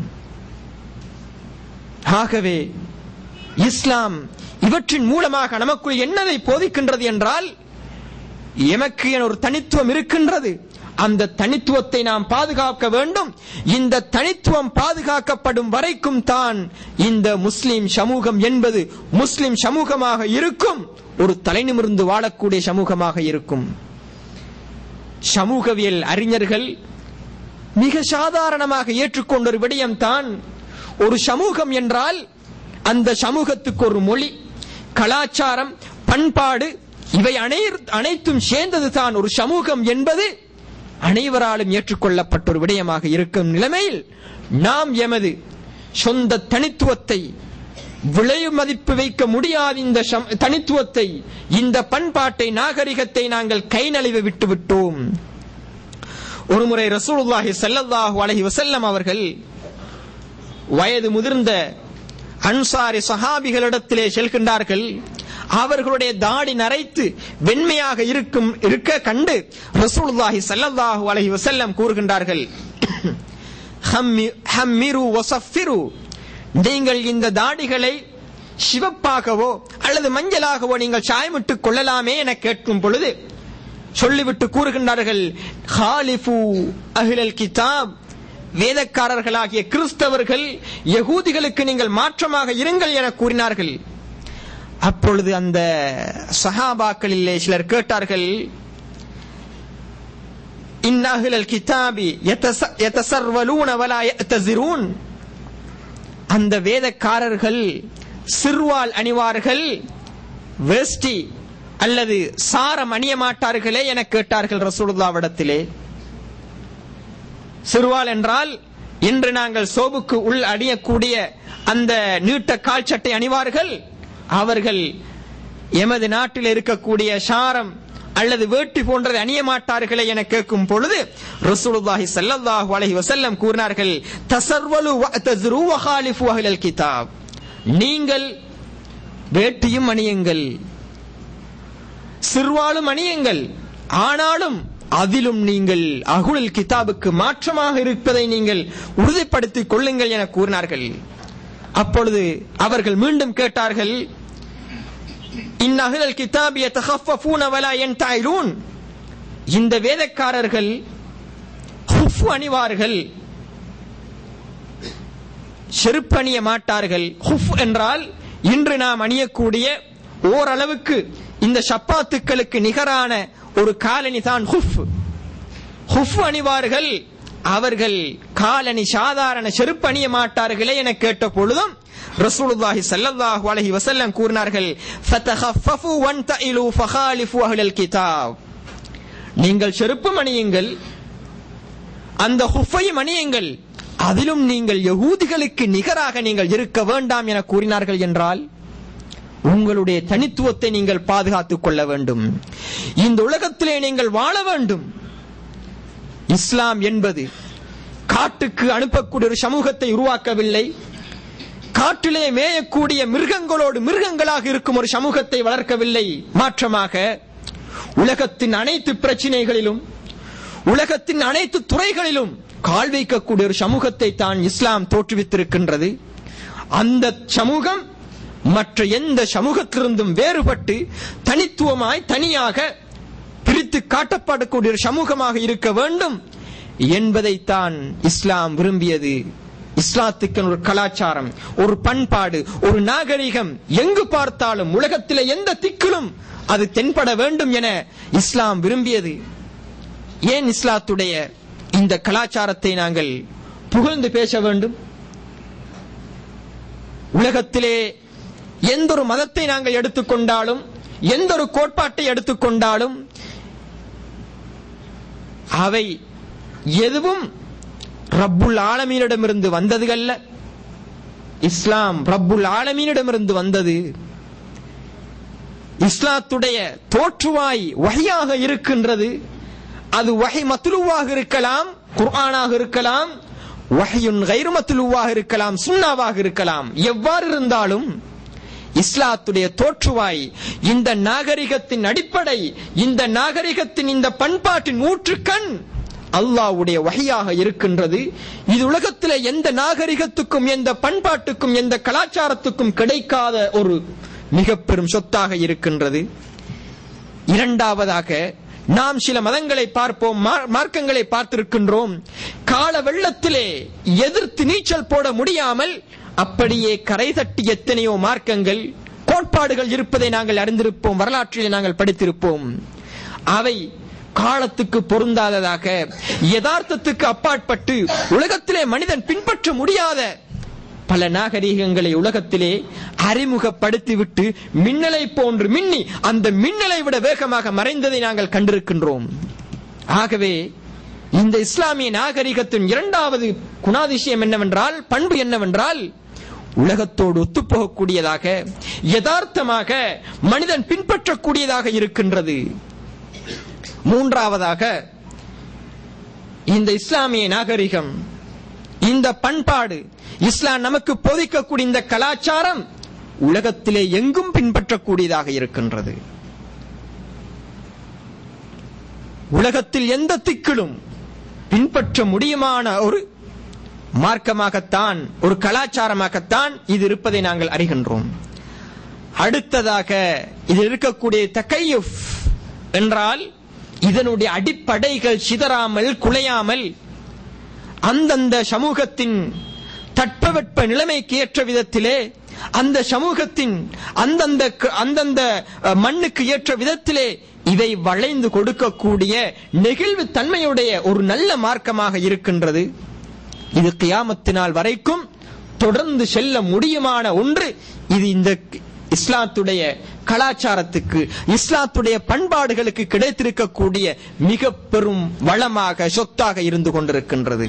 ஆகவே இஸ்லாம் இவற்றின் மூலமாக நமக்குள் என்னதை போதிக்கின்றது என்றால் எமக்கு என ஒரு தனித்துவம் இருக்கின்றது அந்த தனித்துவத்தை நாம் பாதுகாக்க வேண்டும் இந்த தனித்துவம் பாதுகாக்கப்படும் வரைக்கும் தான் இந்த முஸ்லிம் சமூகம் என்பது முஸ்லிம் சமூகமாக இருக்கும் ஒரு தலைநிமிர்ந்து வாழக்கூடிய சமூகமாக இருக்கும் சமூகவியல் அறிஞர்கள் மிக சாதாரணமாக ஏற்றுக்கொண்ட ஒரு விடயம்தான் ஒரு சமூகம் என்றால் அந்த சமூகத்துக்கு ஒரு மொழி கலாச்சாரம் பண்பாடு இவை அனை- அனைத்தும் சேர்ந்தது தான் ஒரு சமூகம் என்பது அனைவராலும் ஏற்றுக்கொள்ளப்பட்ட ஒரு விடயமாக இருக்கும் நிலைமையில் நாம் எமது சொந்த தனித்துவத்தை விலை மதிப்பு வைக்க முடியாத இந்த சம்- தனித்துவத்தை இந்த பண்பாட்டை நாகரிகத்தை நாங்கள் கை நழுவ விட்டு விட்டோம் ஒருமுறை ரசூலுல்லாஹி ஸல்லல்லாஹு அலைஹி வஸல்லம் அவர்கள் வயது முதிர்ந்த அன்சாரி சஹாபிகளிடத்திலே செல்கின்றார்கள் அவர்களுடைய தாடி நரைத்து வெண்மையாக இருக்கும் இருக்க கண்டு ரசூலுல்லாஹி ஸல்லல்லாஹு அலைஹி வஸல்லம் கூறுகின்றார்கள் "ஹம்மி- ஹம்மிரு வஸஃபிரு." நீங்கள் இந்த தாடிகளை சிவப்பாகவோ அல்லது மஞ்சளாகவோ நீங்கள் சாயமிட்டுக் கொள்ளலாமே என கேட்கும் பொழுது சொல்லிவிட்டு கூறுகின்றார்கள் "ஹாலிஃபு அஹ்லல் கிதாப் வேதக்காரர்களாகிய கிறிஸ்தவர்கள் யகூதிகளுக்கு நீங்கள் மாற்றமாக இருங்கள் என கூறினார்கள் அப்பொழுது அந்த சஹாபாக்களிலே சிலர் கேட்டார்கள் இந்நகுலல் கிதாபி யதசர்வலூன வலா யத்தசிரூன் அந்த வேதக்காரர்கள் சிறுவால் அணிவார்கள் வேஷ்டி அல்லது சாரம் அணிய மாட்டார்களே என கேட்டார்கள் ரசூலுல்லாவிடத்திலே சிறுவால் என்றால் இன்று நாங்கள் சோபுக்கு உள் அணியக்கூடிய அந்த நீட்ட கால் சட்டை அணிவார்கள் அவர்கள் எமது நாட்டில் இருக்கக்கூடிய சாரம் அல்லது வேட்டி போன்றதை அணிய மாட்டார்களே என கேட்கும் பொழுது ரசூலுல்லாஹி ஸல்லல்லாஹு அலைஹி வஸல்லம் கூறினார்கள் தசர்வலு வஅதஸ்ரு வஹாலிஃபு அஹ்லல் கிதாப் நீங்கள் வேட்டியும் அணியுங்கள் சிறுவாளும் அணியுங்கள் ஆனாலும் அதிலும் நீங்கள் அகுல் கிதாபுக்கு மாற்றமாக இருப்பதை நீங்கள் உறுதிப்படுத்திக் கொள்ளுங்கள் என கூறினார்கள் அப்பொழுது அவர்கள் மீண்டும் கேட்டார்கள் இன் அஹ்லல் கிதாப் யதகஃபஃபூன வலா யன்தஇலூன் இந்த வேதக்காரர்கள் ஹுஃப் அணிவார்கள் செருப்பு அணிய மாட்டார்கள் ஹுஃப் என்றால் இன்று நாம் அணியக்கூடிய ஓரளவுக்கு இந்த ஷப்பாத்துக்களுக்கு நிகரான ஒரு காலணி தான் ஹுஃப் ஹுஃப் அணிவார்கள் அவர்கள் காலணி சாதாரண செருப்பு அணிய மாட்டார்களே என கேட்ட பொழுதும் ரசூலுல்லாஹி ஸல்லல்லாஹு அலைஹி வஸல்லம் கூறினார்கள் ஃபதகஃபஃபு வன்தஇலு ஃபகாலிஃபு அஹ்லல் கிதாப் நீங்கள் செருப்பு அணியுங்கள் அந்த ஹுஃபையும் அணியுங்கள் அதிலும் நீங்கள் யகூதிகளுக்கு நிகராக நீங்கள் இருக்க வேண்டாம் என கூறினார்கள் என்றால் உங்களுடைய தனித்துவத்தை நீங்கள் பாதுகாத்துக் கொள்ள வேண்டும் இந்த உலகத்திலே நீங்கள் வாழ வேண்டும் இஸ்லாம் என்பது காட்டுக்கு அனுப்பக்கூடிய ஒரு சமூகத்தை உருவாக்கவில்லை காட்டிலே மேயக்கூடிய மிருகங்களோடு மிருகங்களாக இருக்கும் ஒரு சமூகத்தை வளர்க்கவில்லை மாற்றமாக உலகத்தின் அனைத்து பிரச்சனைகளிலும் உலகத்தின் அனைத்து துறைகளிலும் கால் வைக்கக்கூடிய ஒரு சமூகத்தை தான் இஸ்லாம் தோற்றுவித்திருக்கின்றது அந்த சமூகம் மற்ற எந்த சமூகத்திலிருந்தும் வேறுபட்டு தனித்துவமாய் தனியாக பிரித்து காட்டப்படக்கூடிய ஒரு சமூகமாக இருக்க வேண்டும் என்பதைத்தான் இஸ்லாம் விரும்பியது இஸ்லாத்துக்கு ஒரு கலாச்சாரம் ஒரு பண்பாடு ஒரு நாகரிகம் எங்கு பார்த்தாலும் உலகத்திலே எந்த திக்கிலும் அது தென்பட வேண்டும் என இஸ்லாம் விரும்பியது ஏன் இஸ்லாத்துடைய இந்த கலாச்சாரத்தை நாங்கள் புகழ்ந்து பேச வேண்டும் உலகத்திலே எந்த ஒரு மதத்தை நாங்கள் எடுத்துக்கொண்டாலும் எந்த ஒரு கோட்பாட்டை எடுத்துக்கொண்டாலும் அவை எதுவும் ரப்புல் ஆலமீனிடமிருந்து வந்தது அல்ல இஸ்லாம் ரப்புல் ஆலமீனிடமிருந்து வந்தது இஸ்லாத்துடைய தோற்றுவாய் வகையாக இருக்கின்றது அது வகை மத்துலுவாக இருக்கலாம் குர்ஆனாக இருக்கலாம் வகையுன் கைரு மத்துலுவாக இருக்கலாம் சுண்ணாவாக இருக்கலாம் எவ்வாறு இருந்தாலும் இஸ்லாத்துடைய தோற்றுவாய் இந்த நாகரிகத்தின் அடிப்படை இந்த நாகரிகத்தின் இந்த பண்பாட்டின் ஊற்றுக்கண் அல்லாவுடைய வகையாக இருக்கின்றது இது உலகத்திலே எந்த நாகரிகத்துக்கும் எந்த பண்பாட்டுக்கும் எந்த கலாச்சாரத்துக்கும் கிடைக்காத ஒரு மிக பெரும் சொத்தாக இருக்கின்றது இரண்டாவதாக நாம் சில மதங்களை பார்ப்போம் மார்க்கங்களை பார்த்திருக்கின்றோம் கால வெள்ளத்திலே எதிர்த்து நீச்சல் போட முடியாமல் அப்படியே கரை தட்டி எத்தனையோ மார்க்கங்கள் கோட்பாடுகள் இருப்பதை நாங்கள் அறிந்திருப்போம் வரலாற்றிலே நாங்கள் படித்திருப்போம் அவை காலத்துக்கு பொருந்தாததாக யதார்த்தத்துக்கு அப்பாற்பட்டு உலகத்திலே மனிதன் பின்பற்ற முடியாத பல நாகரீகங்களை உலகத்திலே அறிமுகப்படுத்திவிட்டு மின்னலை போன்று மின்னி அந்த மின்னலை விட வேகமாக மறைந்ததை நாங்கள் கண்டிருக்கின்றோம் ஆகவே இந்த இஸ்லாமிய நாகரிகத்தின் இரண்டாவது குணாதிசயம் என்னவென்றால் பண்பு என்னவென்றால் உலகத்தோடு ஒத்துப்போகக்கூடியதாக யதார்த்தமாக மனிதன் பின்பற்றக்கூடியதாக இருக்கின்றது மூன்றாவதாக இந்த இஸ்லாமிய நாகரிகம் இந்த பண்பாடு இஸ்லாம் நமக்கு போதிக்கக்கூடிய இந்த கலாச்சாரம் உலகத்திலே எங்கும் பின்பற்றக்கூடியதாக இருக்கின்றது உலகத்தில் எந்த திக்கிலும் பின்பற்ற முடியுமான ஒரு மார்க்கமாகத்தான் ஒரு கலாச்சாரமாகத்தான் இது இருப்பதை நாங்கள் அறிகின்றோம் அடுத்ததாக இது இருக்கக்கூடிய தக்கையுஃப் என்றால் இதனுடைய அடிப்படைகள் சிதறாமல் குலையாமல் அந்தந்த சமூகத்தின் தட்பவெட்ப நிலைமைக்கு ஏற்ற விதத்திலே அந்த சமூகத்தின் அந்தந்த அந்தந்த மண்ணுக்கு ஏற்ற விதத்திலே இதை வளைந்து கொடுக்கக்கூடிய நெகிழ்வு தன்மையுடைய ஒரு நல்ல மார்க்கமாக இருக்கின்றது இது கியாமத்தினால் வரைக்கும் தொடர்ந்து செல்ல முடியுமான ஒன்று இது இந்த இஸ்லாத்துடைய கலாச்சாரத்துக்கு இஸ்லாத்துடைய பண்பாடுகளுக்கு கிடைத்திருக்கக்கூடிய மிக பெரும் வளமாக சொத்தாக இருந்து கொண்டிருக்கின்றது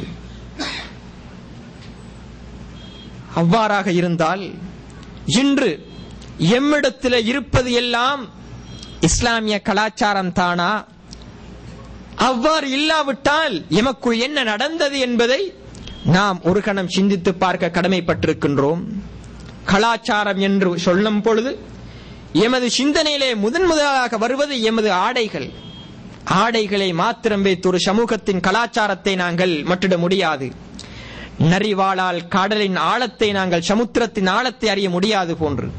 அவ்வாறாக இருந்தால் இன்று எம்மிடத்தில் இருப்பது எல்லாம் இஸ்லாமிய கலாச்சாரம் தானா அவ்வாறு இல்லாவிட்டால் எமக்குள் என்ன நடந்தது என்பதை நாம் ஒரு கணம் சிந்தித்து பார்க்க கடமைப்பட்டிருக்கின்றோம் கலாச்சாரம் என்று சொல்லும் பொழுது எமது சிந்தனையிலே முதன் முதலாக வருவது எமது ஆடைகள் ஆடைகளை மாத்திரம் வைத்து ஒரு சமூகத்தின் கலாச்சாரத்தை நாங்கள் மட்டிட முடியாது நரிவாளால் கடலின் ஆழத்தை நாங்கள் சமுத்திரத்தின் ஆழத்தை அறிய முடியாது போன்று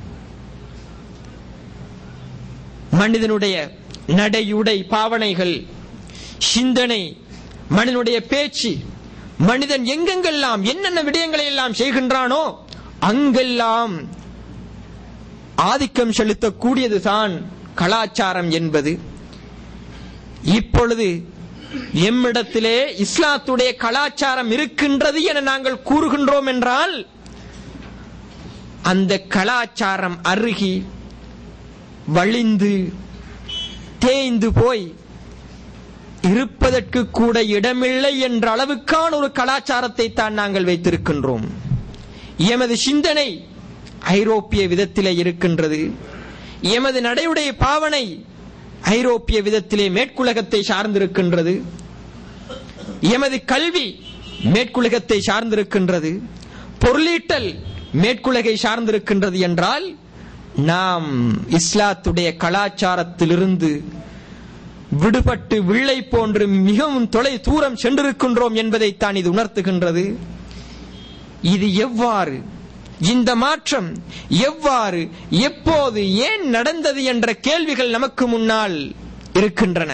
மனிதனுடைய நடையுடை பாவனைகள் சிந்தனை மனிதனுடைய பேச்சு மனிதன் எங்கெங்கெல்லாம் என்னென்ன விடயங்களை எல்லாம் செய்கின்றானோ அங்கெல்லாம் ஆதிக்கம் செலுத்தக்கூடியதுதான் கலாச்சாரம் என்பது இப்பொழுது எம்மிடத்திலே இஸ்லாத்துடைய கலாச்சாரம் இருக்கின்றது என நாங்கள் கூறுகின்றோம் என்றால் அந்த கலாச்சாரம் அருகி வழிந்து தேய்ந்து போய் இருப்பதற்கு கூட இடமில்லை என்ற அளவுக்கான ஒரு கலாச்சாரத்தை தான் நாங்கள் வைத்திருக்கின்றோம் எமது சிந்தனை ஐரோப்பிய விதத்திலே இருக்கின்றது எமது நடையுடைய பாவனை ஐரோப்பிய விதத்திலே மேற்குலகத்தை சார்ந்திருக்கின்றது எமது கல்வி மேற்குலகத்தை சார்ந்திருக்கின்றது பொருளீட்டல் மேற்குலகை சார்ந்திருக்கின்றது என்றால் நாம் இஸ்லாத்துடைய கலாச்சாரத்திலிருந்து விடுபட்டு வில்லை போன்று மிகவும் தொலை தூரம் சென்றிருக்கின்றோம் என்பதைத்தான் இது உணர்த்துகின்றது இது எவ்வாறு இந்த மாற்றம் எவ்வாறு எப்போது ஏன் நடந்தது என்ற கேள்விகள் நமக்கு முன்னால் இருக்கின்றன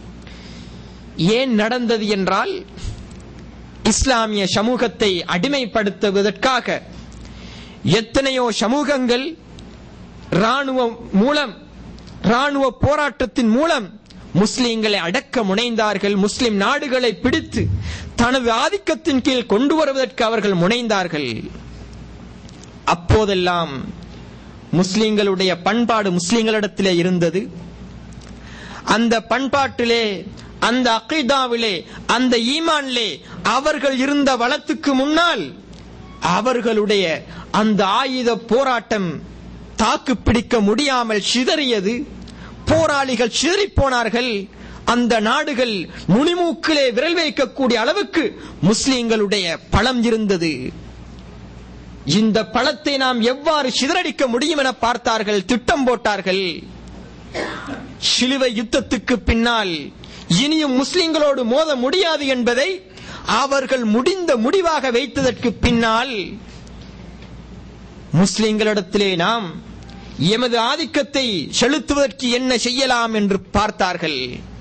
ஏன் நடந்தது என்றால் இஸ்லாமிய சமூகத்தை அடிமைப்படுத்துவதற்காக எத்தனையோ சமூகங்கள் ராணுவம் மூலம் ராணுவ போராட்டத்தின் மூலம் முஸ்லிம்களை அடக்க முனைந்தார்கள் முஸ்லிம் நாடுகளை பிடித்து தனது ஆதிக்கத்தின் கீழ் கொண்டு வருவதற்கு அவர்கள் முனைந்தார்கள் அப்போதெல்லாம் முஸ்லிம்களுடைய பண்பாடு முஸ்லிம்களிடத்திலே இருந்தது அந்த பண்பாட்டிலே அந்த அகைதாவிலே அந்த ஈமான்லே அவர்கள் இருந்த வளத்துக்கு முன்னால் அவர்களுடைய அந்த ஆயுத போராட்டம் தாக்கு பிடிக்க முடியாமல் சிதறியது போராளிகள் சிதறி போனார்கள் அந்த நாடுகள் நுனிமூக்கிலே விரல் வைக்கக்கூடிய அளவுக்கு முஸ்லிம்களுடைய பலம் இருந்தது இந்த பழத்தை நாம் எவ்வாறு சிதறடிக்க முடியும் என பார்த்தார்கள் திட்டம் போட்டார்கள் சிலுவை யுத்தத்துக்கு பின்னால் இனியும் முஸ்லிம்களோடு மோத முடியாது என்பதை அவர்கள் முடிந்த முடிவாக வைத்ததற்கு பின்னால் முஸ்லிம்களிடத்திலே நாம் எமது ஆதிக்கத்தை செலுத்துவதற்கு என்ன செய்யலாம் என்று பார்த்தார்கள்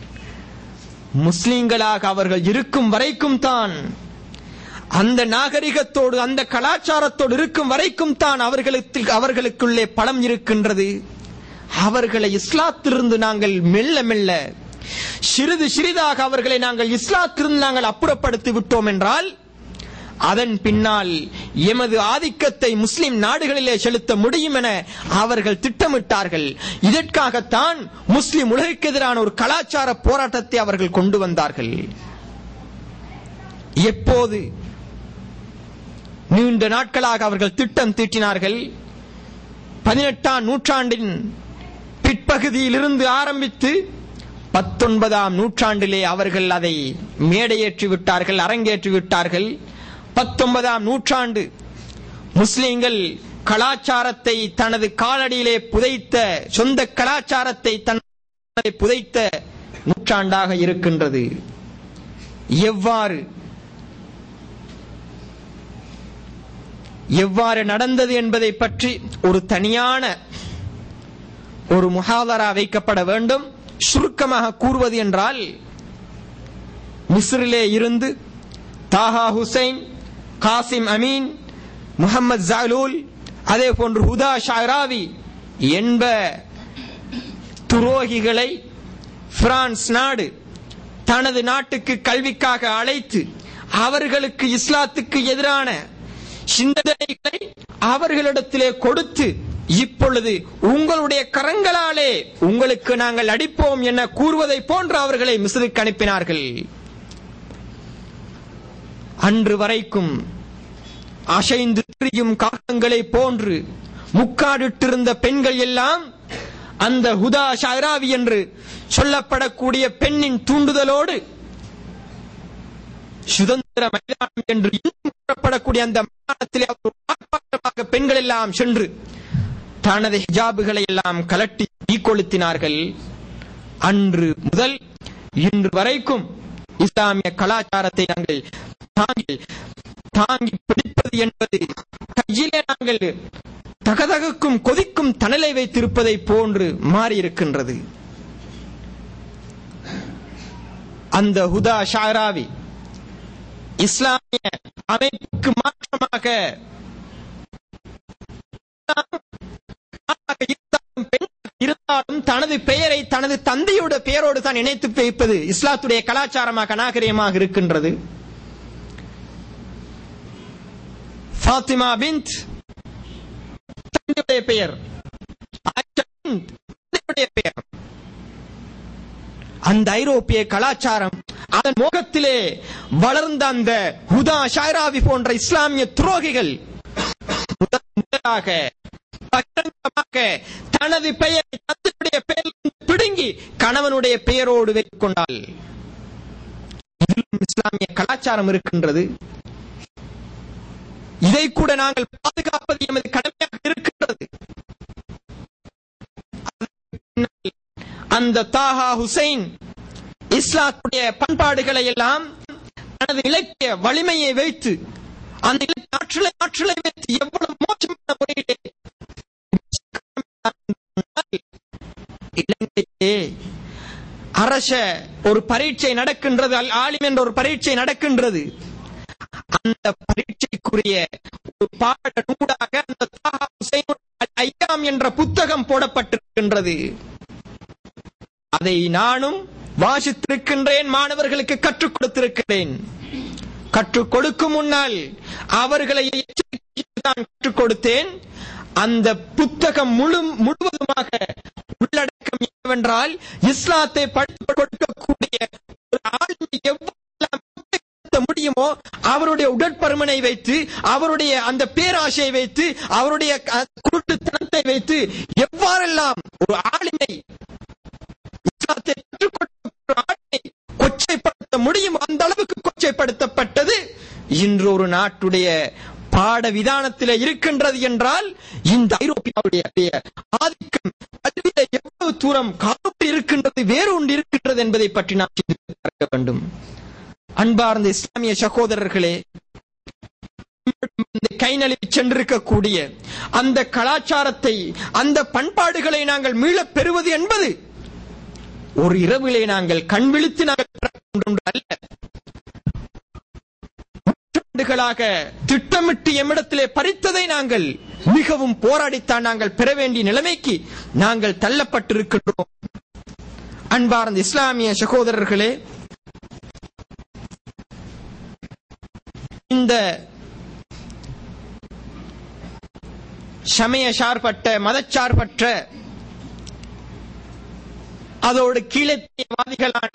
முஸ்லிம்களாக அவர்கள் இருக்கும் வரைக்கும் தான் அந்த நாகரிகத்தோடு அந்த கலாச்சாரத்தோடு இருக்கும் வரைக்கும் தான் அவர்களுக்கு அவர்களுக்குள்ளே பலம் இருக்கின்றது அவர்களை இஸ்லாத்திலிருந்து நாங்கள் மெல்ல மெல்ல சிறிது சிறிதாக அவர்களை நாங்கள் இஸ்லாத்திலிருந்து நாங்கள் அப்புறப்படுத்தி விட்டோம் என்றால் அதன் பின்னால் எமது ஆதிக்கத்தை முஸ்லிம் நாடுகளிலே செலுத்த முடியும் என அவர்கள் திட்டமிட்டார்கள் இதற்காகத்தான் முஸ்லிம் உலகிற்கு எதிரான ஒரு கலாச்சார போராட்டத்தை அவர்கள் கொண்டு வந்தார்கள் எப்போது நீண்ட நாட்களாக அவர்கள் திட்டம் தீட்டினார்கள் பதினெட்டாம் நூற்றாண்டின் பிற்பகுதியிலிருந்து ஆரம்பித்து பத்தொன்பதாம் நூற்றாண்டிலே அவர்கள் அதை மேடையேற்றி விட்டார்கள் அரங்கேற்றி விட்டார்கள் பத்தொன்பதாம் நூற்றாண்டு முஸ்லிம்கள் கலாச்சாரத்தை தனது காலடியிலே புதைத்த சொந்த கலாச்சாரத்தை தன்னை புதைத்த நூற்றாண்டாக இருக்கின்றது எவ்வாறு எவ்வாறு நடந்தது என்பதை பற்றி ஒரு தனியான ஒரு முகாதரா வைக்கப்பட வேண்டும் சுருக்கமாக கூறுவது என்றால் மிஸ்ரிலே இருந்து தாஹா ஹுசைன் காசிம் அமீன் முகமது ஜாலூல் அதே போன்று ஹுதா ஷாராவி என்ப துரோகிகளை பிரான்ஸ் நாடு தனது நாட்டுக்கு கல்விக்காக அழைத்து அவர்களுக்கு இஸ்லாத்துக்கு எதிரான சிந்தனைகளை அவர்களிடத்திலே கொடுத்து இப்பொழுது உங்களுடைய கரங்களாலே உங்களுக்கு நாங்கள் அடிப்போம் என கூறுவதை போன்று அவர்களை மிஸ்ருக்கு அனுப்பினார்கள் அன்று வரைக்கும் அசைந்து திரியும் காகங்களை போன்று முக்காடிட்டிருந்த பெண்கள் எல்லாம் அந்த ஹுதா ஷாராவி என்று சொல்லப்படக்கூடிய பெண்ணின் தூண்டுதலோடு சுதந்திர மைதானம் என்று இன்னும் கூறப்படக்கூடிய அந்த மைதானத்திலே அவர் ஆர்ப்பாட்டமாக பெண்கள் எல்லாம் சென்று தனது ஹிஜாபுகளை எல்லாம் கலட்டி தீக்கொளுத்தினார்கள் அன்று முதல் இன்று வரைக்கும் இஸ்லாமிய கலாச்சாரத்தை நாங்கள் தாங்கி தாங்கி பிடிப்பது என்பது கையிலே நாங்கள் தகதகுக்கும் கொதிக்கும் தணலை வைத்திருப்பதை போன்று மாறியிருக்கின்றது அந்த ஹுதா ஷாராவி இஸ்லாமிய அமைப்புக்கு மாற்றமாக இருந்தாலும் பெண்ணாக இருந்தாலும் தனது பெயரை தனது தந்தையோட பெயரோடு தான் இணைத்து வைப்பது இஸ்லாத்துடைய கலாச்சாரமாக நாகரிகமாக இருக்கின்றது ஃபாத்திமா பின்த் தந்தையுடைய பெயர் ஆயிஷா பின்த் தந்தையுடைய பெயர் அந்த ஐரோப்பிய கலாச்சாரம் அதன் முகத்திலே வளர்ந்த அந்த ஹுதா ஷாராவி போன்ற இஸ்லாமிய துரோகிகள் முதல் முதலாக பகிரங்கமாக தனது பெயரை தந்தையுடைய பெயரில் பிடுங்கி கணவனுடைய பெயரோடு வைத்துக் கொண்டால் இதிலும் இஸ்லாமிய கலாச்சாரம் இருக்கின்றது இதை கூட நாங்கள் பாதுகாப்பது எமது கடமையாக இருக்கின்றது அந்த தாஹா ஹுசைன் இஸ்லாத்துடைய பண்பாடுகளை எல்லாம் தனது இலக்கிய வலிமையை வைத்து அந்த இலக்கிய ஆற்றலை ஆற்றலை வைத்து எவ்வளவு மோசமான முறையிலே இலங்கையிலே அரச ஒரு பரீட்சை நடக்கின்றது அல் ஆலிம் என்ற ஒரு பரீட்சை நடக்கின்றது அந்த பரீட்சைக்குரிய ஒரு பாட நூடாக அந்த தாஹா ஹுசைன் அல் ஐயாம் என்ற புத்தகம் போடப்பட்டிருக்கின்றது அதை நானும் வாசித்திருக்கின்றேன் மாணவர்களுக்கு கற்றுக் கொடுத்திருக்கிறேன் கற்றுக் கொடுக்கும் முன்னால் அவர்களை தான் கற்றுக் கொடுத்தேன் அந்த புத்தகம் முழு முழுவதுமாக உள்ளடக்கம் என்னவென்றால் இஸ்லாத்தை படித்து கொடுக்கக்கூடிய ஒரு ஆளுமை எவ்வளவு பயன்படுத்த முடியுமோ அவருடைய உடற்பருமனை வைத்து அவருடைய அந்த பேராசையை வைத்து அவருடைய அஹ், குருட்டுத்தனத்தை வைத்து எவ்வாறெல்லாம் ஒரு ஆளுமை இஸ்லாத்தை கற்றுக் கொடுத்த ஒரு ஆளுமை கொச்சைப்படுத்த முடியும் அந்த அளவுக்கு கொச்சைப்படுத்தப்பட்டது இன்று ஒரு நாட்டுடைய பாட விதானத்திலே இருக்கின்றது என்றால் இந்த ஐரோப்பியாவுடைய ஆதிக்கம் கல்வியில எவ்வளவு தூரம் காப்பு இருக்கின்றது வேறு ஒன்று இருக்கின்றது என்பதை பற்றி நாம் சிந்தித்து பார்க்க வேண்டும் அன்பார்ந்த இஸ்லாமிய சகோதரர்களே இந்த கை நழுவி சென்றிருக்கக்கூடிய அந்த கலாச்சாரத்தை அந்த பண்பாடுகளை நாங்கள் மீளப் பெறுவது என்பது ஒரு இரவிலே நாங்கள் கண் விழித்து நாங்கள் பெறக்கூடிய ஒன்று அல்ல நூற்றாண்டுகளாக திட்டமிட்டு எம்மிடத்திலே பறித்ததை நாங்கள் மிகவும் போராடித்தான் நாங்கள் பெற வேண்டிய நிலைமைக்கு நாங்கள் தள்ளப்பட்டிருக்கின்றோம் அன்பார்ந்த இஸ்லாமிய சகோதரர்களே இந்த சமய சார்பற்ற மதச்சார்பற்ற அதோடு கீழத்தியவாதிகளான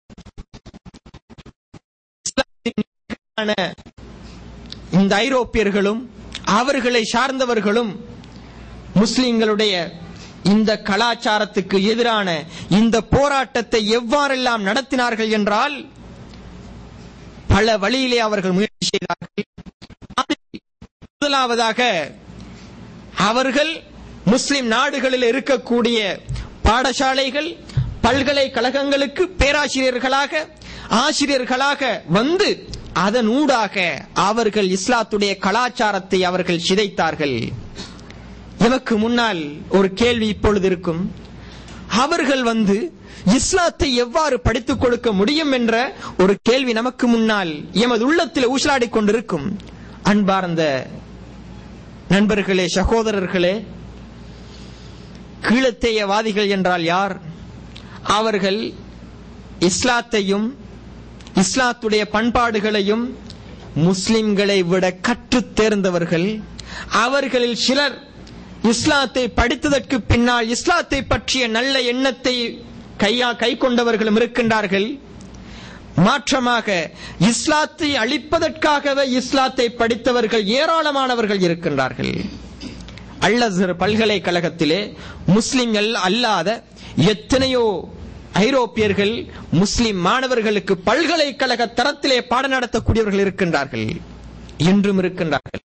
இஸ்லாத்தின் எதிரிகளான இந்த ஐரோப்பியர்களும் அவர்களை சார்ந்தவர்களும் முஸ்லிம்களுடைய இந்த கலாச்சாரத்துக்கு எதிரான இந்த போராட்டத்தை எவ்வாறெல்லாம் நடத்தினார்கள் என்றால் பல வழியிலே அவர்கள் முயற்சி செய்தார்கள் அதில் முதலாவதாக அவர்கள் முஸ்லிம் நாடுகளில் இருக்கக்கூடிய பாடசாலைகள் பல்கலைக்கழகங்களுக்கு பேராசிரியர்களாக ஆசிரியர்களாக வந்து அதனூடாக அவர்கள் இஸ்லாத்துடைய கலாச்சாரத்தை அவர்கள் சிதைத்தார்கள் எமக்கு முன்னால் ஒரு கேள்வி இப்பொழுது இருக்கும் அவர்கள் வந்து இஸ்லாத்தை எவ்வாறு படித்துக் கொடுக்க முடியும் என்ற ஒரு கேள்வி நமக்கு முன்னால் எமது உள்ளத்தில் ஊசலாடிக் கொண்டிருக்கும் அன்பார்ந்த நண்பர்களே சகோதரர்களே கீழத்தேயவாதிகள் என்றால் யார் அவர்கள் இஸ்லாத்தையும் இஸ்லாத்துடைய பண்பாடுகளையும் முஸ்லிம்களை விட கற்றுத் தேர்ந்தவர்கள் அவர்களில் சிலர் இஸ்லாத்தை படித்ததற்கு பின்னால் இஸ்லாத்தை பற்றிய நல்ல எண்ணத்தை கையா கை கொண்டவர்களும் இருக்கின்றார்கள் மாற்றமாக இஸ்லாத்தை அழிப்பதற்காகவே இஸ்லாத்தை படித்தவர்கள் ஏராளமானவர்கள் இருக்கின்றார்கள் அல்லசர் பல்கலைக்கழகத்திலே முஸ்லிம்கள் அல்லாத எத்தனையோ ஐரோப்பியர்கள் முஸ்லிம் மாணவர்களுக்கு பல்கலைக்கழக தரத்திலே பாடம் நடத்தக்கூடியவர்கள் இருக்கின்றார்கள் இன்றும் இருக்கின்றார்கள்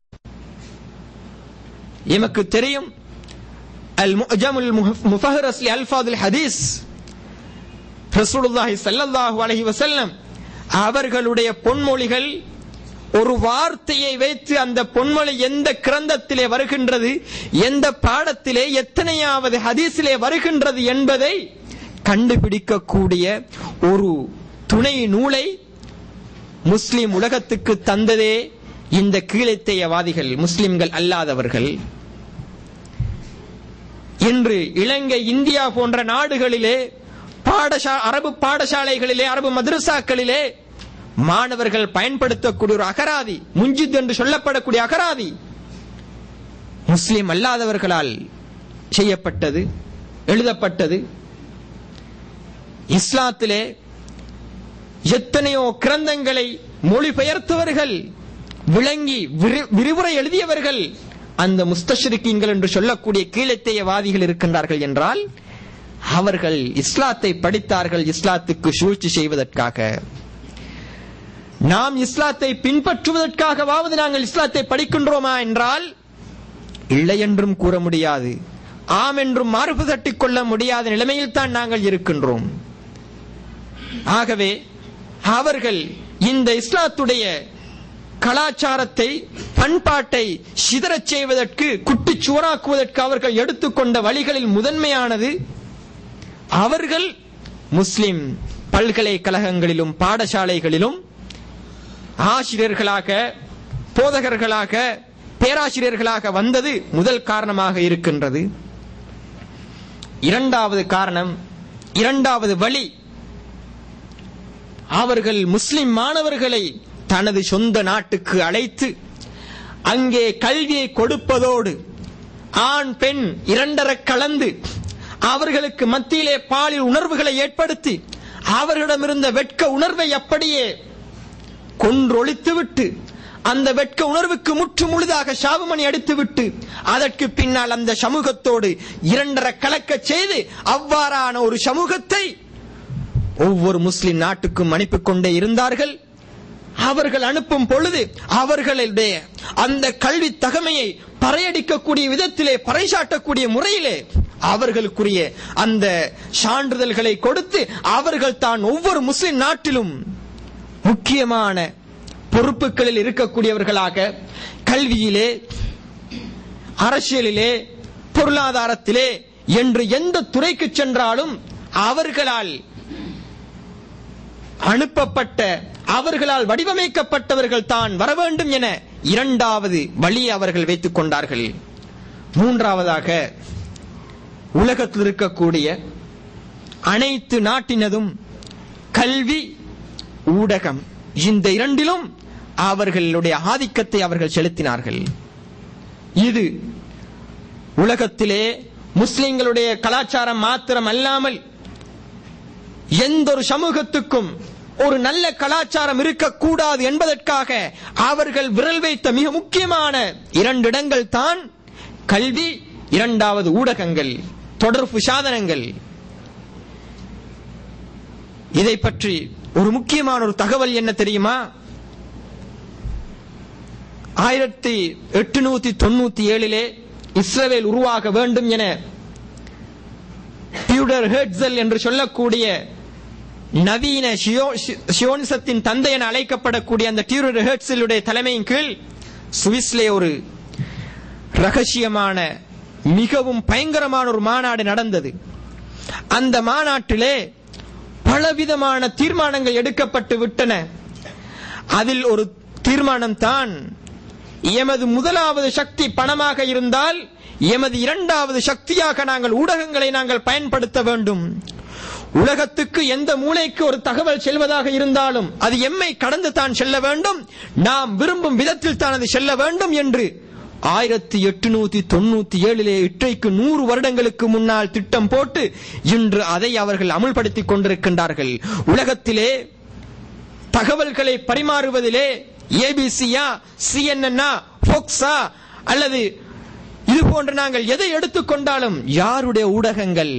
எமக்கு தெரியும் அல் முஜமுல் முஃபஹரஸ் லி அல்ஃபாதுல் ஹதீஸ் ரசூலுல்லாஹி ஸல்லல்லாஹு அலைஹி வஸல்லம் அவர்களுடைய பொன்மொழிகள் ஒரு வார்த்தையை வைத்து அந்த பொன்மொழி எந்த கிரந்தத்திலே வருகின்றது எந்த பாடத்திலே எத்தனையாவது ஹதீஸிலே வருகின்றது என்பதை கண்டுபிடிக்கக்கூடிய ஒரு துணை நூலை முஸ்லிம் உலகத்துக்கு தந்ததே இந்த கீழத்தையவாதிகள் முஸ்லிம்கள் அல்லாதவர்கள் இன்று இலங்கை இந்தியா போன்ற நாடுகளிலே பாடசா அரபு பாடசாலைகளிலே அரபு மதரசாக்களிலே மாணவர்கள் பயன்படுத்தக்கூடிய ஒரு அகராதி முஞ்சித் என்று சொல்லப்படக்கூடிய அகராதி முஸ்லிம் அல்லாதவர்களால் செய்யப்பட்டது எழுதப்பட்டது இஸ்லாத்திலே எத்தனையோ கிரந்தங்களை மொழிபெயர்த்தவர்கள் விளங்கி விரிவுரை எழுதியவர்கள் அந்த முஸ்தஷரிக்கீன்கள் என்று சொல்லக்கூடிய கீழத்தையவாதிகள் இருக்கின்றார்கள் என்றால் அவர்கள் இஸ்லாத்தை படித்தார்கள் இஸ்லாத்துக்கு சூழ்ச்சி செய்வதற்காக நாம் இஸ்லாத்தை பின்பற்றுவதற்காகவாவது நாங்கள் இஸ்லாத்தை படிக்கின்றோமா என்றால் இல்லை என்றும் கூற முடியாது ஆம் என்றும் மார்பு தட்டிக் கொள்ள முடியாத நிலைமையில் தான் நாங்கள் இருக்கின்றோம் ஆகவே அவர்கள் இந்த இஸ்லாத்துடைய கலாச்சாரத்தை பண்பாட்டை சிதறச் செய்வதற்கு குட்டிச்சுவராக்குவதற்கு அவர்கள் எடுத்துக்கொண்ட வழிகளில் முதன்மையானது அவர்கள் முஸ்லிம் பல்கலைக்கழகங்களிலும் பாடசாலைகளிலும் ஆசிரியர்களாக போதகர்களாக பேராசிரியர்களாக வந்தது முதல் காரணமாக இருக்கின்றது இரண்டாவது காரணம் இரண்டாவது வழி அவர்கள் முஸ்லிம் மாணவர்களை தனது சொந்த நாட்டுக்கு அழைத்து அங்கே கல்வியை கொடுப்பதோடு ஆண் பெண் இரண்டர கலந்து அவர்களுக்கு மத்தியிலே பாலியல் உணர்வுகளை ஏற்படுத்தி அவர்களிடமிருந்த வெட்க உணர்வை அப்படியே கொன்றொழித்துவிட்டு அந்த வெட்க உணர்வுக்கு முற்று முழுதாக சாவுமணி அடித்துவிட்டு அதற்கு பின்னால் அந்த சமூகத்தோடு இரண்டரை கலக்கச் செய்து அவ்வாறான ஒரு சமூகத்தை ஒவ்வொரு முஸ்லிம் நாட்டுக்கும் அனுப்பிக் கொண்டே இருந்தார்கள் அவர்கள் அனுப்பும் பொழுது அவர்களுடைய அந்த கல்வி தகமையை பறையடிக்கக்கூடிய விதத்திலே பறைசாட்டக்கூடிய முறையிலே அவர்களுக்குரிய அந்த சான்றிதழ்களை கொடுத்து அவர்கள் தான் ஒவ்வொரு முஸ்லிம் நாட்டிலும் முக்கியமான பொறுப்புகளில் இருக்கக்கூடியவர்களாக கல்வியிலே அரசியலிலே பொருளாதாரத்திலே என்று எந்த துறைக்கு சென்றாலும் அவர்களால் அனுப்பப்பட்ட அவர்களால் வடிவமைக்கப்பட்டவர்கள் தான் வர வேண்டும் என இரண்டாவது வழியை அவர்கள் வைத்துக் கொண்டார்கள் மூன்றாவதாக உலகத்தில் இருக்கக்கூடிய அனைத்து நாட்டினதும் கல்வி ஊடகம் இந்த இரண்டிலும் அவர்களுடைய ஆதிக்கத்தை அவர்கள் செலுத்தினார்கள் இது உலகத்திலே முஸ்லிம்களுடைய கலாச்சாரம் மாத்திரம் அல்லாமல் எந்த ஒரு சமூகத்துக்கும் ஒரு நல்ல கலாச்சாரம் இருக்கக்கூடாது என்பதற்காக அவர்கள் விரல் வைத்த மிக முக்கியமான இரண்டு இடங்கள் தான் கல்வி இரண்டாவது ஊடகங்கள் தொடர்பு சாதனங்கள் இதை பற்றி ஒரு முக்கியமான ஒரு தகவல் என்ன தெரியுமா ஆயிரத்தி எட்டுநூத்தி தொண்ணூத்தி ஏழிலே இஸ்ரேல் உருவாக வேண்டும் என தியூடர் ஹெட்ஸல் என்று சொல்லக்கூடிய நவீன சியோனிசத்தின் தந்தை என அழைக்கப்படக்கூடிய அந்த டியூரர் ஹெர்ட்ஸலுடைய தலைமையின் கீழ் சுவிஸ்லே ஒரு ரகசியமான மிகவும் பயங்கரமான ஒரு மாநாடு நடந்தது அந்த மாநாட்டிலே பலவிதமான தீர்மானங்கள் எடுக்கப்பட்டு விட்டன அதில் ஒரு தீர்மானம் தான் எமது முதலாவது சக்தி பணமாக இருந்தால் எமது இரண்டாவது சக்தியாக நாங்கள் ஊடகங்களை நாங்கள் பயன்படுத்த வேண்டும் உலகத்துக்கு எந்த மூளைக்கு ஒரு தகவல் செல்வதாக இருந்தாலும் அது எம்மை கடந்து தான் செல்ல வேண்டும் நாம் விரும்பும் விதத்தில் தான் அது செல்ல வேண்டும் என்று ஆயிரத்தி எட்டுநூத்தி தொண்ணூத்தி ஏழிலே இற்றைக்கு நூறு வருடங்களுக்கு முன்னால் திட்டம் போட்டு இன்று அதை அவர்கள் அமுல்படுத்திக் கொண்டிருக்கின்றார்கள் உலகத்திலே தகவல்களை பரிமாறுவதிலே ஏபிசியா சிஎன்என்னா ஃபோக்ஸா அல்லது இது போன்று நாங்கள் எதை எடுத்துக்கொண்டாலும் யாருடைய ஊடகங்கள்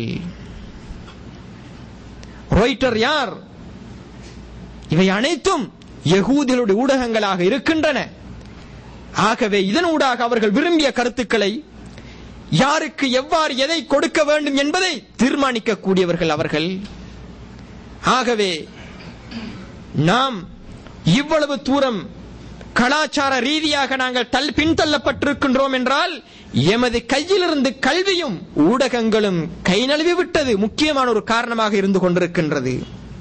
ரொய்ட்டர் யார் இவை அனைத்தும் யகூதிகளுடைய ஊடகங்களாக இருக்கின்றன ஆகவே இதனூடாக அவர்கள் விரும்பிய கருத்துக்களை யாருக்கு எவ்வாறு எதை கொடுக்க வேண்டும் என்பதை தீர்மானிக்கக்கூடியவர்கள் அவர்கள் ஆகவே நாம் இவ்வளவு தூரம் கலாச்சார ரீதியாக நாங்கள் தள் பின்தள்ளப்பட்டிருக்கின்றோம் என்றால் எமது கையிலிருந்து கல்வியும் ஊடகங்களும் கை நழுவி விட்டது முக்கியமான ஒரு காரணமாக இருந்து கொண்டிருக்கின்றது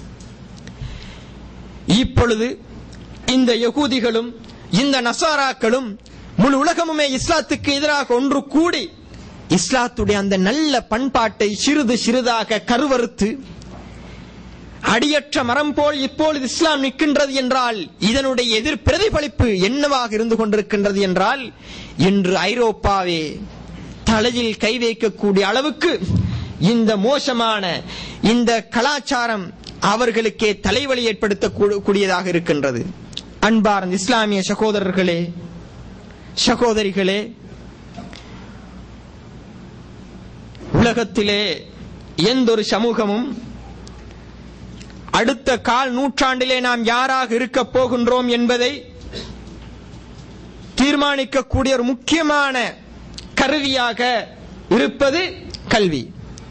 இப்பொழுது இந்த யகூதிகளும் இந்த நசாராக்களும் முழு உலகமுமே இஸ்லாத்துக்கு எதிராக ஒன்று கூடி இஸ்லாத்துடைய அந்த நல்ல பண்பாட்டை சிறிது சிறிதாக கருவறுத்து அடியற்ற மரம் போல் இப்பொழுது இஸ்லாம் நிற்கின்றது என்றால் இதனுடைய எதிர் பிரதிபலிப்பு என்னவாக இருந்து கொண்டிருக்கின்றது என்றால் இன்று ஐரோப்பாவே தலையில் கை வைக்கக்கூடிய அளவுக்கு இந்த மோசமான இந்த கலாச்சாரம் அவர்களுக்கே தலைவலி ஏற்படுத்த கூடியதாக இருக்கின்றது அன்பார்ந்த இஸ்லாமிய சகோதரர்களே சகோதரிகளே உலகத்திலே எந்த ஒரு சமூகமும் அடுத்த கால் நூற்றாண்டிலே நாம் யாராக இருக்க போகின்றோம் என்பதை தீர்மானிக்கக்கூடிய ஒரு முக்கியமான கருவியாக இருப்பது கல்வி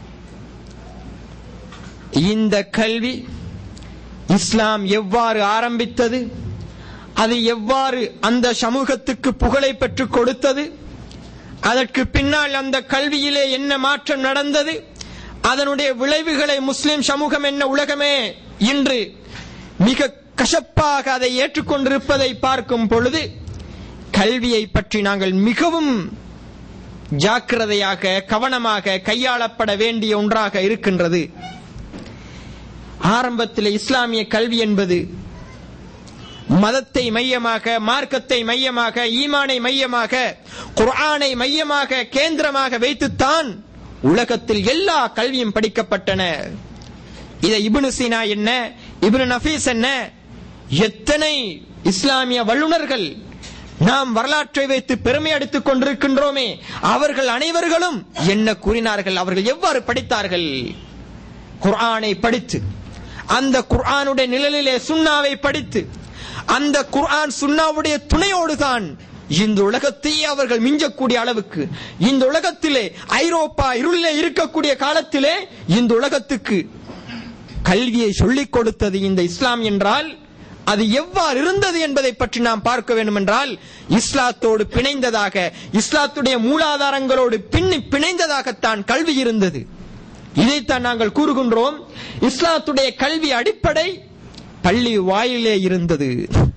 இந்த கல்வி இஸ்லாம் எவ்வாறு ஆரம்பித்தது அது எவ்வாறு அந்த சமூகத்துக்கு புகழை பெற்றுக் கொடுத்தது அதற்கு பின்னால் அந்த கல்வியிலே என்ன மாற்றம் நடந்தது அதனுடைய விளைவுகளை முஸ்லிம் சமூகம் என்ன உலகமே இன்று மிக கசப்பாக அதை ஏற்றுக்கொண்டிருப்பதை பார்க்கும் பொழுது கல்வியை பற்றி நாங்கள் மிகவும் ஜாக்கிரதையாக கவனமாக கையாளப்பட வேண்டிய ஒன்றாக இருக்கின்றது ஆரம்பத்தில் இஸ்லாமிய கல்வி என்பது மதத்தை மையமாக மார்க்கத்தை மையமாக ஈமானை மையமாக குர்ஆனை மையமாக கேந்திரமாக வைத்துத்தான் உலகத்தில் எல்லா கல்வியும் படிக்கப்பட்டன இதை இப்னு சீனா என்ன இப்னு நஃபீஸ் என்ன எத்தனை இஸ்லாமிய வல்லுநர்கள் நாம் வரலாற்றை வைத்து பெருமை அடித்துக் கொண்டிருக்கின்றோமே அவர்கள் அனைவர்களும் என்ன கூறினார்கள் அவர்கள் எவ்வாறு படித்தார்கள் குர்ஆனை படித்து அந்த குர்ஆனுடைய நிழலிலே சுண்ணாவை படித்து அந்த குர்ஆன் சுண்ணாவுடைய துணையோடு தான் இந்த உலகத்தையே அவர்கள் மிஞ்சக்கூடிய அளவுக்கு இந்த உலகத்திலே ஐரோப்பா இருளிலே இருக்கக்கூடிய காலத்திலே இந்த உலகத்துக்கு கல்வியை சொல்லிக் கொடுத்தது இந்த இஸ்லாம் என்றால் அது எவ்வாறு இருந்தது என்பதை பற்றி நாம் பார்க்க வேண்டும் என்றால் இஸ்லாத்தோடு பிணைந்ததாக இஸ்லாத்துடைய மூலாதாரங்களோடு பின்னி பிணைந்ததாகத்தான் கல்வி இருந்தது இதைத்தான் நாங்கள் கூறுகின்றோம் இஸ்லாத்துடைய கல்வி அடிப்படை பள்ளி வாயிலே இருந்தது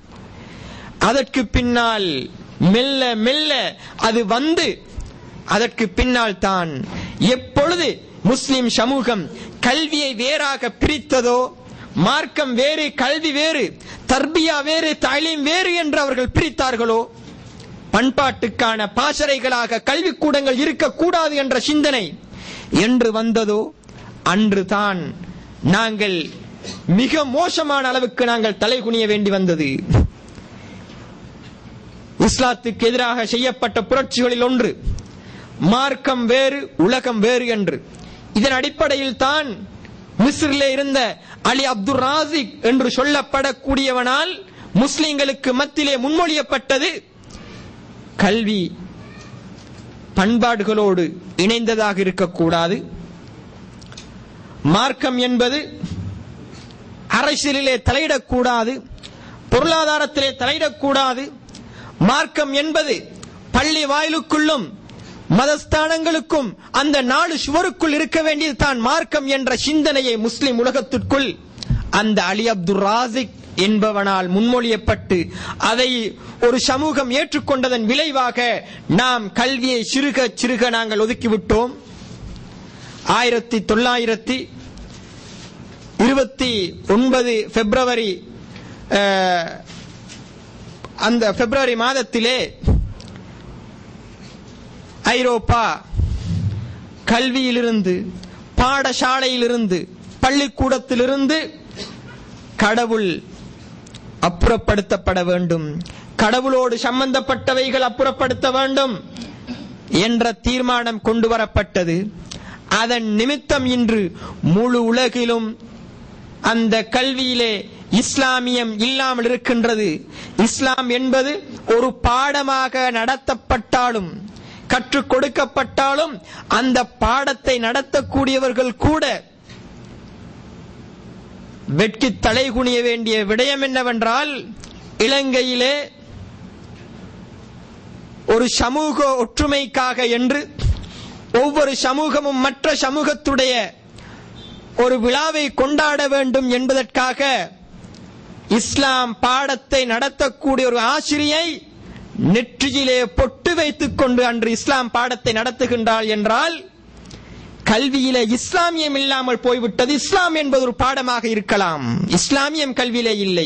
அதற்கு பின்னால் மெல்ல மெல்ல அது வந்து அதற்கு பின்னால் தான் எப்பொழுது முஸ்லிம் சமூகம் கல்வியை வேறாக பிரித்ததோ மார்க்கம் வேறு கல்வி வேறு தர்பியா வேறு தாலீம் வேறு என்று அவர்கள் பிரித்தார்களோ பண்பாட்டுக்கான பாசறைகளாக கல்விக்கூடங்கள் இருக்கக்கூடாது என்ற சிந்தனை என்று வந்ததோ அன்று தான் நாங்கள் மிக மோசமான அளவுக்கு நாங்கள் தலைகுனிய வேண்டி வந்தது இஸ்லாத்துக்கு எதிராக செய்யப்பட்ட புரட்சிகளில் ஒன்று மார்க்கம் வேறு உலகம் வேறு என்று இதன் அடிப்படையில் தான் மிஸ்ரிலே இருந்த அலி அப்துல் ராசிக் என்று சொல்லப்படக்கூடியவனால் முஸ்லிம்களுக்கு மத்தியிலே முன்மொழியப்பட்டது கல்வி பண்பாடுகளோடு இணைந்ததாக இருக்கக்கூடாது மார்க்கம் என்பது அரசியலிலே தலையிடக்கூடாது பொருளாதாரத்திலே தலையிடக்கூடாது மார்க்கம் என்பது பள்ளி வாயிலுக்குள்ளும் மதஸ்தானங்களுக்கும் அந்த நாடு சுவருக்குள் இருக்க வேண்டியது தான் மார்க்கம் என்ற சிந்தனையை முஸ்லிம் உலகத்திற்குள் அந்த அலி அப்துல் ராசிக் என்பவனால் முன்மொழியப்பட்டு அதை ஒரு சமூகம் ஏற்றுக்கொண்டதன் விளைவாக நாம் கல்வியை சிறுக சிறுக நாங்கள் ஒதுக்கிவிட்டோம் ஆயிரத்தி தொள்ளாயிரத்தி இருபத்தி ஒன்பது பிப்ரவரி அஹ், அந்த பிப்ரவரி மாதத்திலே ஐரோப்பா கல்வியிலிருந்து பாடசாலையிலிருந்து பள்ளிக்கூடத்திலிருந்து கடவுள் அப்புறப்படுத்தப்பட வேண்டும் கடவுளோடு சம்பந்தப்பட்டவைகள் அப்புறப்படுத்த வேண்டும் என்ற தீர்மானம் கொண்டு வரப்பட்டது அதன் நிமித்தம் இன்று முழு உலகிலும் அந்த கல்வியிலே இஸ்லாமியம் இல்லாமல் இருக்கின்றது இஸ்லாம் என்பது ஒரு பாடமாக நடத்தப்பட்டாலும் கற்றுக் கொடுக்கப்பட்டாலும் அந்த பாடத்தை நடத்தக்கூடியவர்கள் கூட வெட்கி தலைகுனிய வேண்டிய விடயம் என்னவென்றால் இலங்கையிலே ஒரு சமூக ஒற்றுமைக்காக என்று ஒவ்வொரு சமூகமும் மற்ற சமூகத்துடைய ஒரு விழாவை கொண்டாட வேண்டும் என்பதற்காக இஸ்லாம் பாடத்தை நடத்தக்கூடிய ஒரு ஆசிரியை நெற்றியிலே பொட்டு வைத்துக் கொண்டு அன்று இஸ்லாம் பாடத்தை நடத்துகின்றாள் என்றால் கல்வியிலே இஸ்லாமியம் இல்லாமல் போய்விட்டது இஸ்லாம் என்பது ஒரு பாடமாக இருக்கலாம் இஸ்லாமியம் கல்வியிலே இல்லை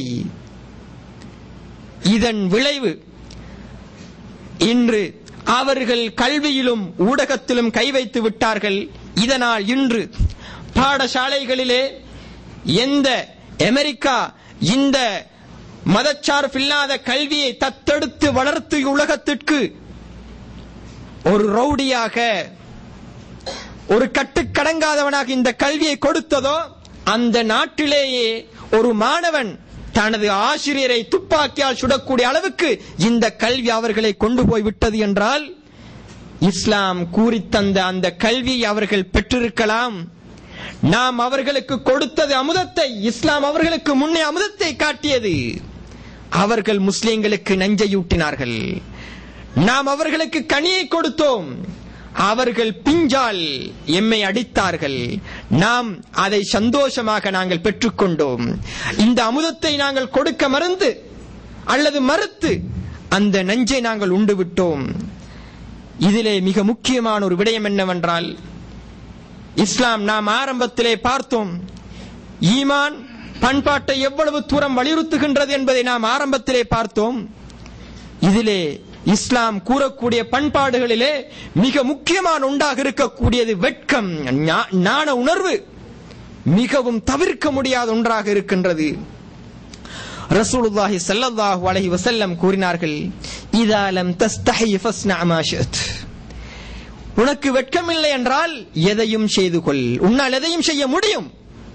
இதன் விளைவு இன்று அவர்கள் கல்வியிலும் ஊடகத்திலும் கை வைத்து விட்டார்கள் இதனால் இன்று பாடசாலைகளிலே எந்த அமெரிக்கா இந்த மதச்சார்பில்லாத கல்வியை தத்தெடுத்து வளர்த்து உலகத்திற்கு ஒரு ரவுடியாக ஒரு கட்டுக்கடங்காதவனாக இந்த கல்வியை கொடுத்ததோ அந்த நாட்டிலேயே ஒரு மாணவன் தனது ஆசிரியரை துப்பாக்கியால் சுடக்கூடிய அளவுக்கு இந்த கல்வி அவர்களை கொண்டு போய் விட்டது என்றால் இஸ்லாம் கூறித்தந்த அந்த கல்வியை அவர்கள் பெற்றிருக்கலாம் நாம் அவர்களுக்கு கொடுத்தது அமுதத்தை இஸ்லாம் அவர்களுக்கு முன்னே அமுதத்தை காட்டியது அவர்கள் முஸ்லிம்களுக்கு நஞ்சையூட்டினார்கள் நாம் அவர்களுக்கு கனியை கொடுத்தோம் அவர்கள் பிஞ்சால் எம்மை அடித்தார்கள் நாம் அதை சந்தோஷமாக நாங்கள் பெற்றுக்கொண்டோம் இந்த அமுதத்தை நாங்கள் கொடுக்க மறந்து அல்லது மறுத்து அந்த நஞ்சை நாங்கள் உண்டு விட்டோம் இதிலே மிக முக்கியமான ஒரு விடயம் என்னவென்றால் இஸ்லாம் நாம் ஆரம்பத்திலே பார்த்தோம் ஈமான் பண்பாட்டை எவ்வளவு தூரம் வலியுறுத்துகின்றது என்பதை நாம் ஆரம்பத்திலே பார்த்தோம் இதிலே இஸ்லாம் கூறக்கூடிய பண்பாடுகளிலே மிக முக்கியமான உண்டாக இருக்கக்கூடியது வெட்கம் ஞா- ஞான உணர்வு மிகவும் தவிர்க்க முடியாத ஒன்றாக இருக்கின்றது ரசூலுல்லாஹி ஸல்லல்லாஹு அலைஹி வஸல்லம் கூறினார்கள் இதா லம் தஸ்தஹி ஃபஸ்னா மா ஷித் உனக்கு வெட்கமில்லை என்றால் எதையும் செய்து கொள் உன்னால் எதையும் செய்ய முடியும்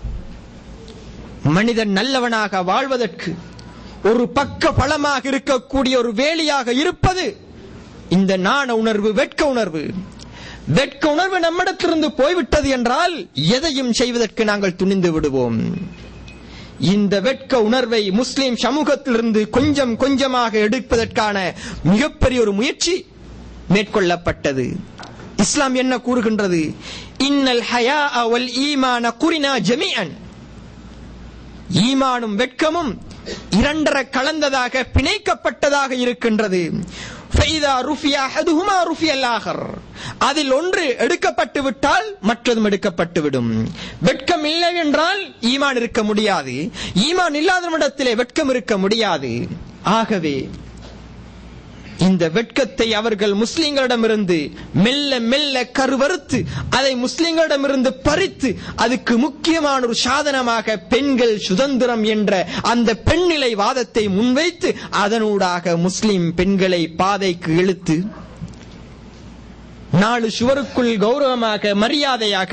மனிதன் நல்லவனாக வாழ்வதற்கு ஒரு பக்க பலமாக இருக்கக்கூடிய ஒரு வேலியாக இருப்பது இந்த நாண உணர்வு வெட்க உணர்வு வெட்க உணர்வு நம்மிடத்திலிருந்து போய்விட்டது என்றால் எதையும் செய்வதற்கு நாங்கள் துணிந்து விடுவோம் இந்த வெட்க உணர்வை முஸ்லிம் சமூகத்திலிருந்து கொஞ்சம் கொஞ்சமாக எடுப்பதற்கான மிகப்பெரிய ஒரு முயற்சி மேற்கொள்ளப்பட்டது இஸ்லாம் என்ன கூறுகின்றது இன்னல் ஹயா வல் ஈமான குரினா ஜமீஅன் ஈமானும் வெட்கமும் இரண்டர கலந்ததாக பிணைக்கப்பட்டதாக இருக்கின்றது ஃபைதா ருஃபியா அஹதுஹுமா ருஃபியல் ஆகர் அதில் ஒன்று எடுக்கப்பட்டு விட்டால் மற்றதும் எடுக்கப்பட்டு விடும் வெட்கம் இல்லை என்றால் ஈமான் இருக்க முடியாது ஈமான் இல்லாதவனிடத்திலே வெட்கம் இருக்க முடியாது ஆகவே இந்த வெட்கத்தை அவர்கள் முஸ்லிம்களிடமிருந்து மெல்ல மெல்ல கருவறுத்து அதை முஸ்லிம்களிடமிருந்து பறித்து அதுக்கு முக்கியமான ஒரு சாதனமாக பெண்கள் சுதந்திரம் என்ற அந்த பெண்ணிலை வாதத்தை முன்வைத்து அதனூடாக முஸ்லிம் பெண்களை பாதைக்கு இழுத்து நாலு சுவருக்குள் கௌரவமாக மரியாதையாக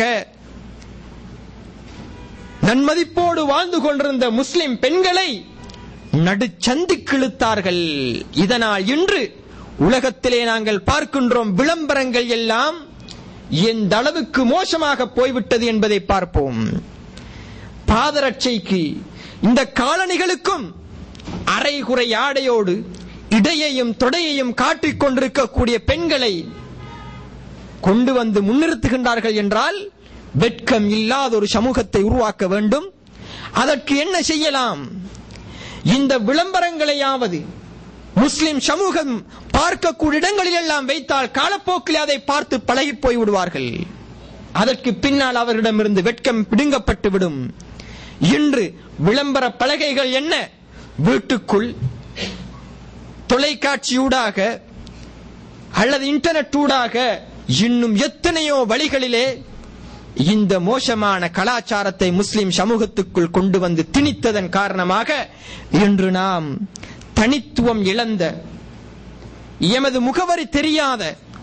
நன்மதிப்போடு வாழ்ந்து கொண்டிருந்த முஸ்லிம் பெண்களை நடுச்சந்திக்கு இழுத்தார்கள் இதனால் இன்று உலகத்திலே நாங்கள் பார்க்கின்றோம் விளம்பரங்கள் எல்லாம் எந்த அளவுக்கு மோசமாக போய்விட்டது என்பதை பார்ப்போம் பாதரட்சைக்கு இந்த காலணிகளுக்கும் அரைகுறை ஆடையோடு இடையையும் தொடையையும் காட்டிக் கொண்டிருக்கக்கூடிய பெண்களை கொண்டு வந்து முன்னிறுத்துகின்றார்கள் என்றால் வெட்கம் இல்லாத ஒரு சமூகத்தை உருவாக்க வேண்டும் அதற்கு என்ன செய்யலாம் இந்த விளம்பரங்களையாவது முஸ்லிம் சமூகம் பார்க்கக்கூடிய இடங்களில் எல்லாம் வைத்தால் காலப்போக்கில் அதை பார்த்து பழகி போய் விடுவார்கள் அதற்கு பின்னால் அவரிடமிருந்து வெட்கம் பிடுங்கப்பட்டு விடும் இன்று விளம்பர பலகைகள் என்ன வீட்டுக்குள் தொலைக்காட்சியூடாக அல்லது இன்டர்நெட் ஊடாக இன்னும் எத்தனையோ வழிகளிலே இந்த மோசமான கலாச்சாரத்தை முஸ்லிம் சமூகத்துக்குள் கொண்டு வந்து திணித்ததன் காரணமாக இன்று நாம் தனித்துவம் இழந்த எமது முகவரி தெரியாத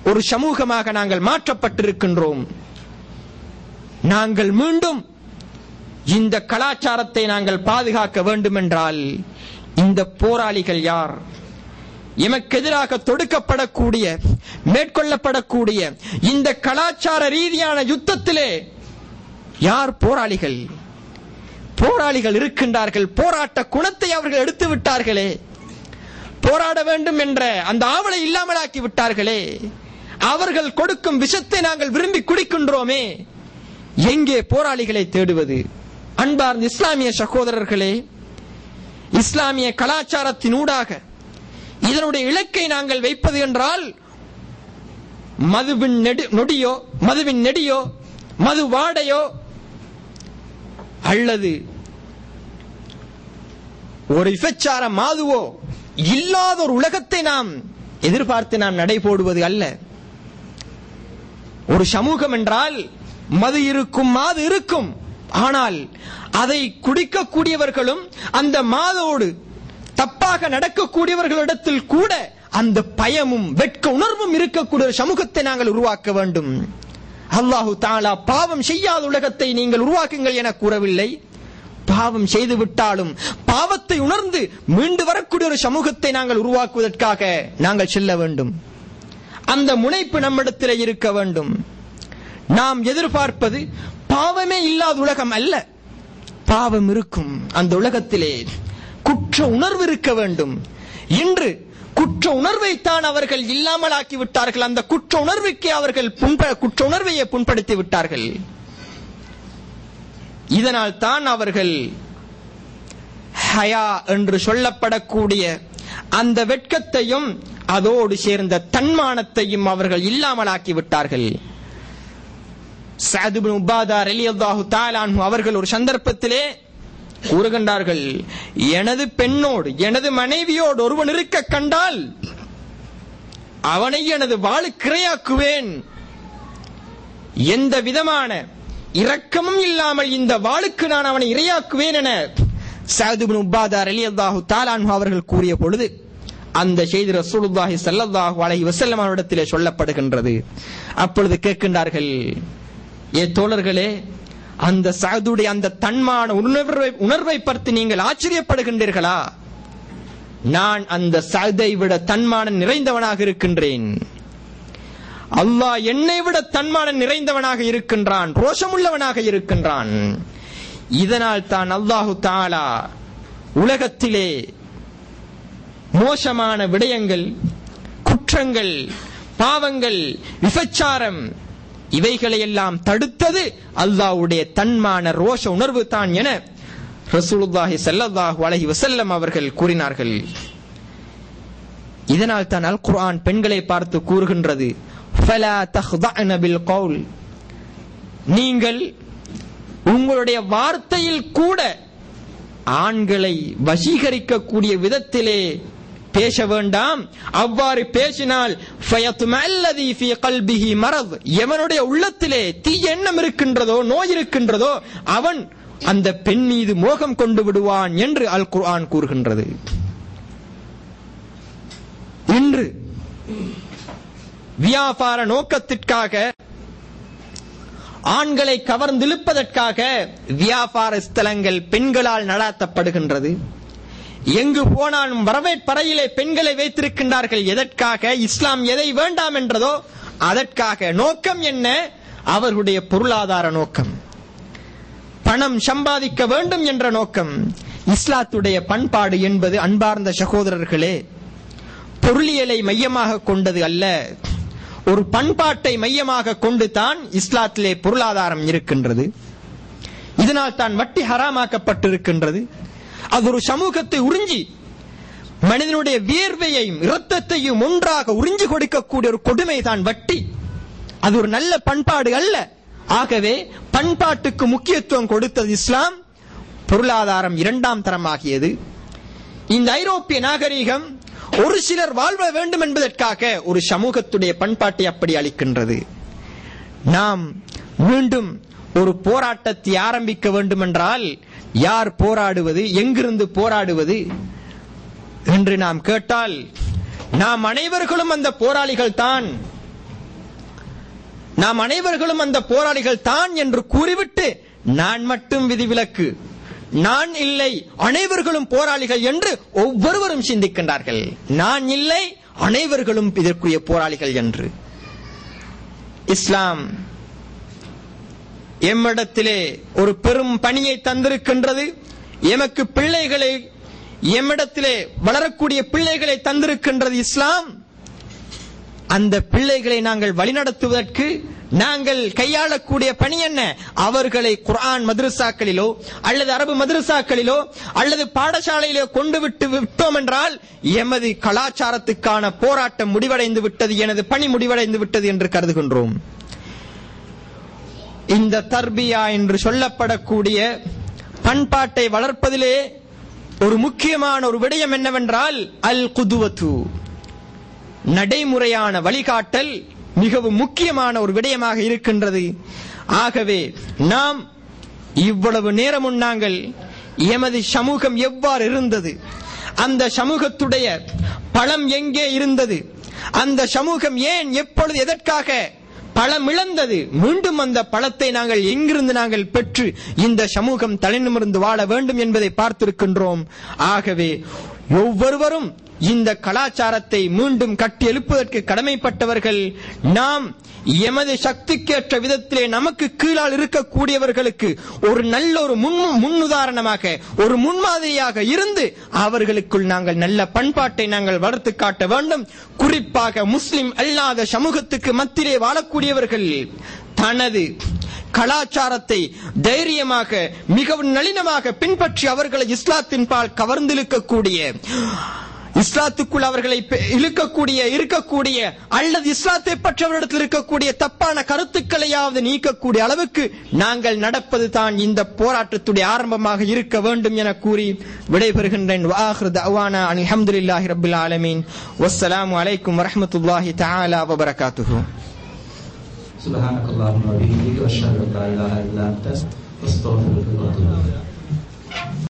ஒரு சமூகமாக நாங்கள் மாற்றப்பட்டிருக்கின்றோம் நாங்கள் மீண்டும் இந்த கலாச்சாரத்தை நாங்கள் பாதுகாக்க வேண்டும் என்றால் இந்த போராளிகள் யார் எமக்கு எதிராக தொடுக்கப்படக்கூடிய மேற்கொள்ளப்படக்கூடிய இந்த கலாச்சார ரீதியான யுத்தத்திலே யார் போராளிகள் போராளிகள் இருக்கின்றார்கள் போராட்ட குணத்தை அவர்கள் எடுத்து விட்டார்களே போராட வேண்டும் என்ற அந்த ஆவலை இல்லாமலாக்கி விட்டார்களே அவர்கள் கொடுக்கும் விஷத்தை நாங்கள் விரும்பி குடிக்கின்றோமே எங்கே போராளிகளை தேடுவது அன்பார்ந்த இஸ்லாமிய சகோதரர்களே இஸ்லாமிய கலாச்சாரத்தின் ஊடாக இதனுடைய இலக்கை நாங்கள் வைப்பது என்றால் மதுவின் நெடு நொடியோ மதுவின் நெடியோ மது வாடையோ அல்லது ஒரு விபச்சார மாதுவோ இல்லாத ஒரு உலகத்தை நாம் எதிர்பார்த்து நாம் நடை போடுவது அல்ல ஒரு சமூகம் என்றால் மது இருக்கும் மாது இருக்கும் ஆனால் அதை குடிக்கக்கூடியவர்களும் அந்த மாதோடு தப்பாக நடக்கக்கூடியவர்களிடத்தில் கூட அந்த பயமும் வெட்க உணர்வும் இருக்கக்கூடிய ஒரு சமூகத்தை நாங்கள் உருவாக்க வேண்டும் அல்லாஹு தாலா பாவம் செய்யாத உலகத்தை நீங்கள் உருவாக்குங்கள் என கூறவில்லை பாவம் செய்து விட்டாலும் பாவத்தை உணர்ந்து மீண்டு வரக்கூடிய ஒரு சமூகத்தை நாங்கள் உருவாக்குவதற்காக நாங்கள் செல்ல வேண்டும் அந்த முனைப்பு நம்மிடத்தில் இருக்க வேண்டும் நாம் எதிர்பார்ப்பது பாவமே இல்லாத உலகம் அல்ல பாவம் இருக்கும் அந்த உலகத்திலே குற்ற உணர்வு இருக்க வேண்டும் இன்று குற்ற உணர்வைத்தான் அவர்கள் இல்லாமலாக்கி விட்டார்கள் அந்த குற்ற உணர்வுக்கே அவர்கள் புண்ப- குற்ற உணர்வையே புண்படுத்தி விட்டார்கள் இதனால் தான் அவர்கள் ஹயா என்று சொல்லப்படக்கூடிய அந்த வெட்கத்தையும் அதோடு சேர்ந்த தன்மானத்தையும் அவர்கள் இல்லாமலாக்கி விட்டார்கள் சஅத் இப்னு உபாதா ரலியல்லாஹு தஆலா அன்ஹு அவர்கள் ஒரு சந்தர்ப்பத்திலே கூறுகின்றார்கள் எனது பெண்ணோடு எனது மனைவியோடு ஒருவன் இருக்க கண்டால் அவனை எனது வாளுக்கிரையாக்குவேன் எந்த விதமான இரக்கமும் இல்லாமல் இந்த வாளுக்கு நான் அவனை இரையாக்குவேன் என சஅத் இப்னு உபாதா ரலியல்லாஹு தஆலா அன்ஹு அவர்கள் கூறிய பொழுது அந்த செய்தி ரசூலுல்லாஹி ஸல்லல்லாஹு அலைஹி வஸல்லம் அவரிடத்திலே சொல்லப்படுகின்றது அப்பொழுது கேட்கின்றார்கள் ஏ தோழர்களே அந்த சஅதுடைய அந்த தன்மான உணர்வை உணர்வை பற்றி நீங்கள் ஆச்சரியப்படுகின்றீர்களா நான் அந்த சஅதை விட தன்மானம் நிறைந்தவனாக இருக்கின்றேன் அல்லாஹ் என்னை விட தன்மானம் நிறைந்தவனாக இருக்கின்றான் ரோஷமுள்ளவனாக இருக்கின்றான் இதனால் தான் அல்லாஹு தாலா உலகத்திலே மோசமான விடயங்கள் குற்றங்கள் பாவங்கள் விபச்சாரம் இவைகளை எல்லாம் தடுத்தது அல்லாஹ்வுடைய தன்மான ரோஷ உணர்வு தான் என ரசூலுல்லாஹி ஸல்லல்லாஹு அலைஹி வஸல்லம் அவர்கள் கூறினார்கள் இதனால் தான் அல் குர்ஆன் பெண்களை பார்த்து கூறுகின்றது ஃபலா தஹ்தஅன பில் கவுல் நீங்கள் உங்களுடைய வார்த்தையில் கூட ஆண்களை வசீகரிக்கக்கூடிய விதத்திலே பேச வேண்டாம் அவ்வாறு பேசினால் ஃபயத்மல்லதி ஃபீ கல்பிஹி மரத் எவனுடைய உள்ளத்திலே தீய எண்ணம் இருக்கின்றதோ நோய் இருக்கின்றதோ அவன் அந்த பெண் மீது மோகம் கொண்டு விடுவான் என்று அல் குர்ஆன் கூறுகின்றது இன்று வியாபார நோக்கத்திற்காக ஆண்களை கவர்ந்திழுப்பதற்காக வியாபார ஸ்தலங்கள் பெண்களால் நடாத்தப்படுகின்றது எங்கு போனாலும் வரவேற்பறையிலே பெண்களை வைத்திருக்கின்றார்கள் எதற்காக இஸ்லாம் எதை வேண்டாம் என்றதோ அதற்காக நோக்கம் என்ன அவர்களுடைய பொருளாதார நோக்கம் பணம் சம்பாதிக்க வேண்டும் என்ற நோக்கம் இஸ்லாத்துடைய பண்பாடு என்பது அன்பார்ந்த சகோதரர்களே பொருளியலை மையமாக கொண்டது அல்ல ஒரு பண்பாட்டை மையமாக கொண்டு தான் இஸ்லாத்திலே பொருளாதாரம் இருக்கின்றது இதனால் தான் வட்டி ஹராமாக்கப்பட்டிருக்கின்றது அது ஒரு சமூகத்தை உறிஞ்சி மனிதனுடைய வியர்வையையும் இரத்தத்தையும் ஒன்றாக உறிஞ்சி கொடுக்கக்கூடிய ஒரு கொடுமை தான் வட்டி அது ஒரு நல்ல பண்பாடு அல்ல ஆகவே பண்பாட்டுக்கு முக்கியத்துவம் கொடுத்தது இஸ்லாம் பொருளாதாரம் இரண்டாம் தரமாகியது இந்த ஐரோப்பிய நாகரீகம் ஒரு சிலர் வாழ்வ வேண்டும் என்பதற்காக ஒரு சமூகத்துடைய பண்பாட்டை அப்படி அளிக்கின்றது நாம் மீண்டும் ஒரு போராட்டத்தை ஆரம்பிக்க வேண்டும் என்றால் யார் போராடுவது எங்கிருந்து போராடுவது என்று நாம் கேட்டால் நாம் அனைவர்களும் அந்த போராளிகள் தான் நாம் அனைவர்களும் அந்த போராளிகள் தான் என்று கூறிவிட்டு நான் மட்டும் விதிவிலக்கு நான் இல்லை அனைவர்களும் போராளிகள் என்று ஒவ்வொருவரும் சிந்திக்கின்றார்கள் நான் இல்லை அனைவர்களும் இதற்குரிய போராளிகள் என்று இஸ்லாம் எம்மிடத்திலே ஒரு பெரும் பணியை தந்திருக்கின்றது எமக்கு பிள்ளைகளை எம்மிடத்திலே வளரக்கூடிய பிள்ளைகளை தந்திருக்கின்றது இஸ்லாம் அந்த பிள்ளைகளை நாங்கள் வழிநடத்துவதற்கு நாங்கள் கையாளக்கூடிய பணி என்ன அவர்களை குர்ஆன் மதரசாக்களிலோ அல்லது அரபு மதரசாக்களிலோ அல்லது பாடசாலையிலோ கொண்டு விட்டு விட்டோம் என்றால் எமது கலாச்சாரத்துக்கான போராட்டம் முடிவடைந்து விட்டது எனது பணி முடிவடைந்து விட்டது என்று கருதுகின்றோம் இந்த தர்பியா என்று சொல்லப்படக்கூடிய பண்பாட்டை வளர்ப்பதிலே ஒரு முக்கியமான ஒரு விடயம் என்னவென்றால் அல் குதுவத்து நடைமுறையான வழிகாட்டல் மிகவும் முக்கியமான ஒரு விடயமாக இருக்கின்றது ஆகவே நாம் இவ்வளவு நேரமும் நாங்கள் எமது சமூகம் எவ்வாறு இருந்தது அந்த சமூகத்துடைய பலம் எங்கே இருந்தது அந்த சமூகம் ஏன் எப்பொழுது எதற்காக பழம் இழந்தது மீண்டும் அந்த பழத்தை நாங்கள் எங்கிருந்து நாங்கள் பெற்று இந்த சமூகம் தலைநிமிர்ந்து வாழ வேண்டும் என்பதை பார்த்திருக்கின்றோம் ஆகவே ஒவ்வொருவரும் இந்த கலாச்சாரத்தை மீண்டும் கட்டி எழுப்புவதற்கு கடமைப்பட்டவர்கள் நாம் எமது சக்திக்கேற்ற விதத்திலே நமக்கு கீழால் இருக்கக்கூடியவர்களுக்கு ஒரு நல்ல ஒரு முன் முன்னுதாரணமாக ஒரு முன்மாதிரியாக இருந்து அவர்களுக்குள் நாங்கள் நல்ல பண்பாட்டை நாங்கள் வளர்த்து காட்ட வேண்டும் குறிப்பாக முஸ்லிம் அல்லாத சமூகத்துக்கு மத்தியிலே வாழக்கூடியவர்கள் தனது கலாச்சாரத்தை தைரியமாக மிகவும் நளினமாக பின்பற்றி அவர்களை இஸ்லாத்தின் பால் கவர்ந்திழுக்கக்கூடிய இஸ்லாத்துக்குள் அவர்களை பெ- இழுக்கக்கூடிய இருக்கக்கூடிய அல்லது இஸ்லாத்தை பற்றவரிடத்தில் இருக்கக்கூடிய தப்பான கருத்துக்களையாவது நீக்கக்கூடிய அளவுக்கு நாங்கள் நடப்பது தான் இந்த போராட்டத்துடைய ஆரம்பமாக இருக்க வேண்டும் என கூறி விடைபெறுகின்றேன் வாஹிரு தஅவானா அனில் ஹம்துலில்லாஹி ரப்பில் ஆலமீன் வஸ்ஸலாமு அலைக்கும் வரஹ்மத்துல்லாஹி தஆலா வபரகாத்துஹு سبحانك اللهم وبحمدك واشهد ان لا اله الا انت استغفرك واتوب اليك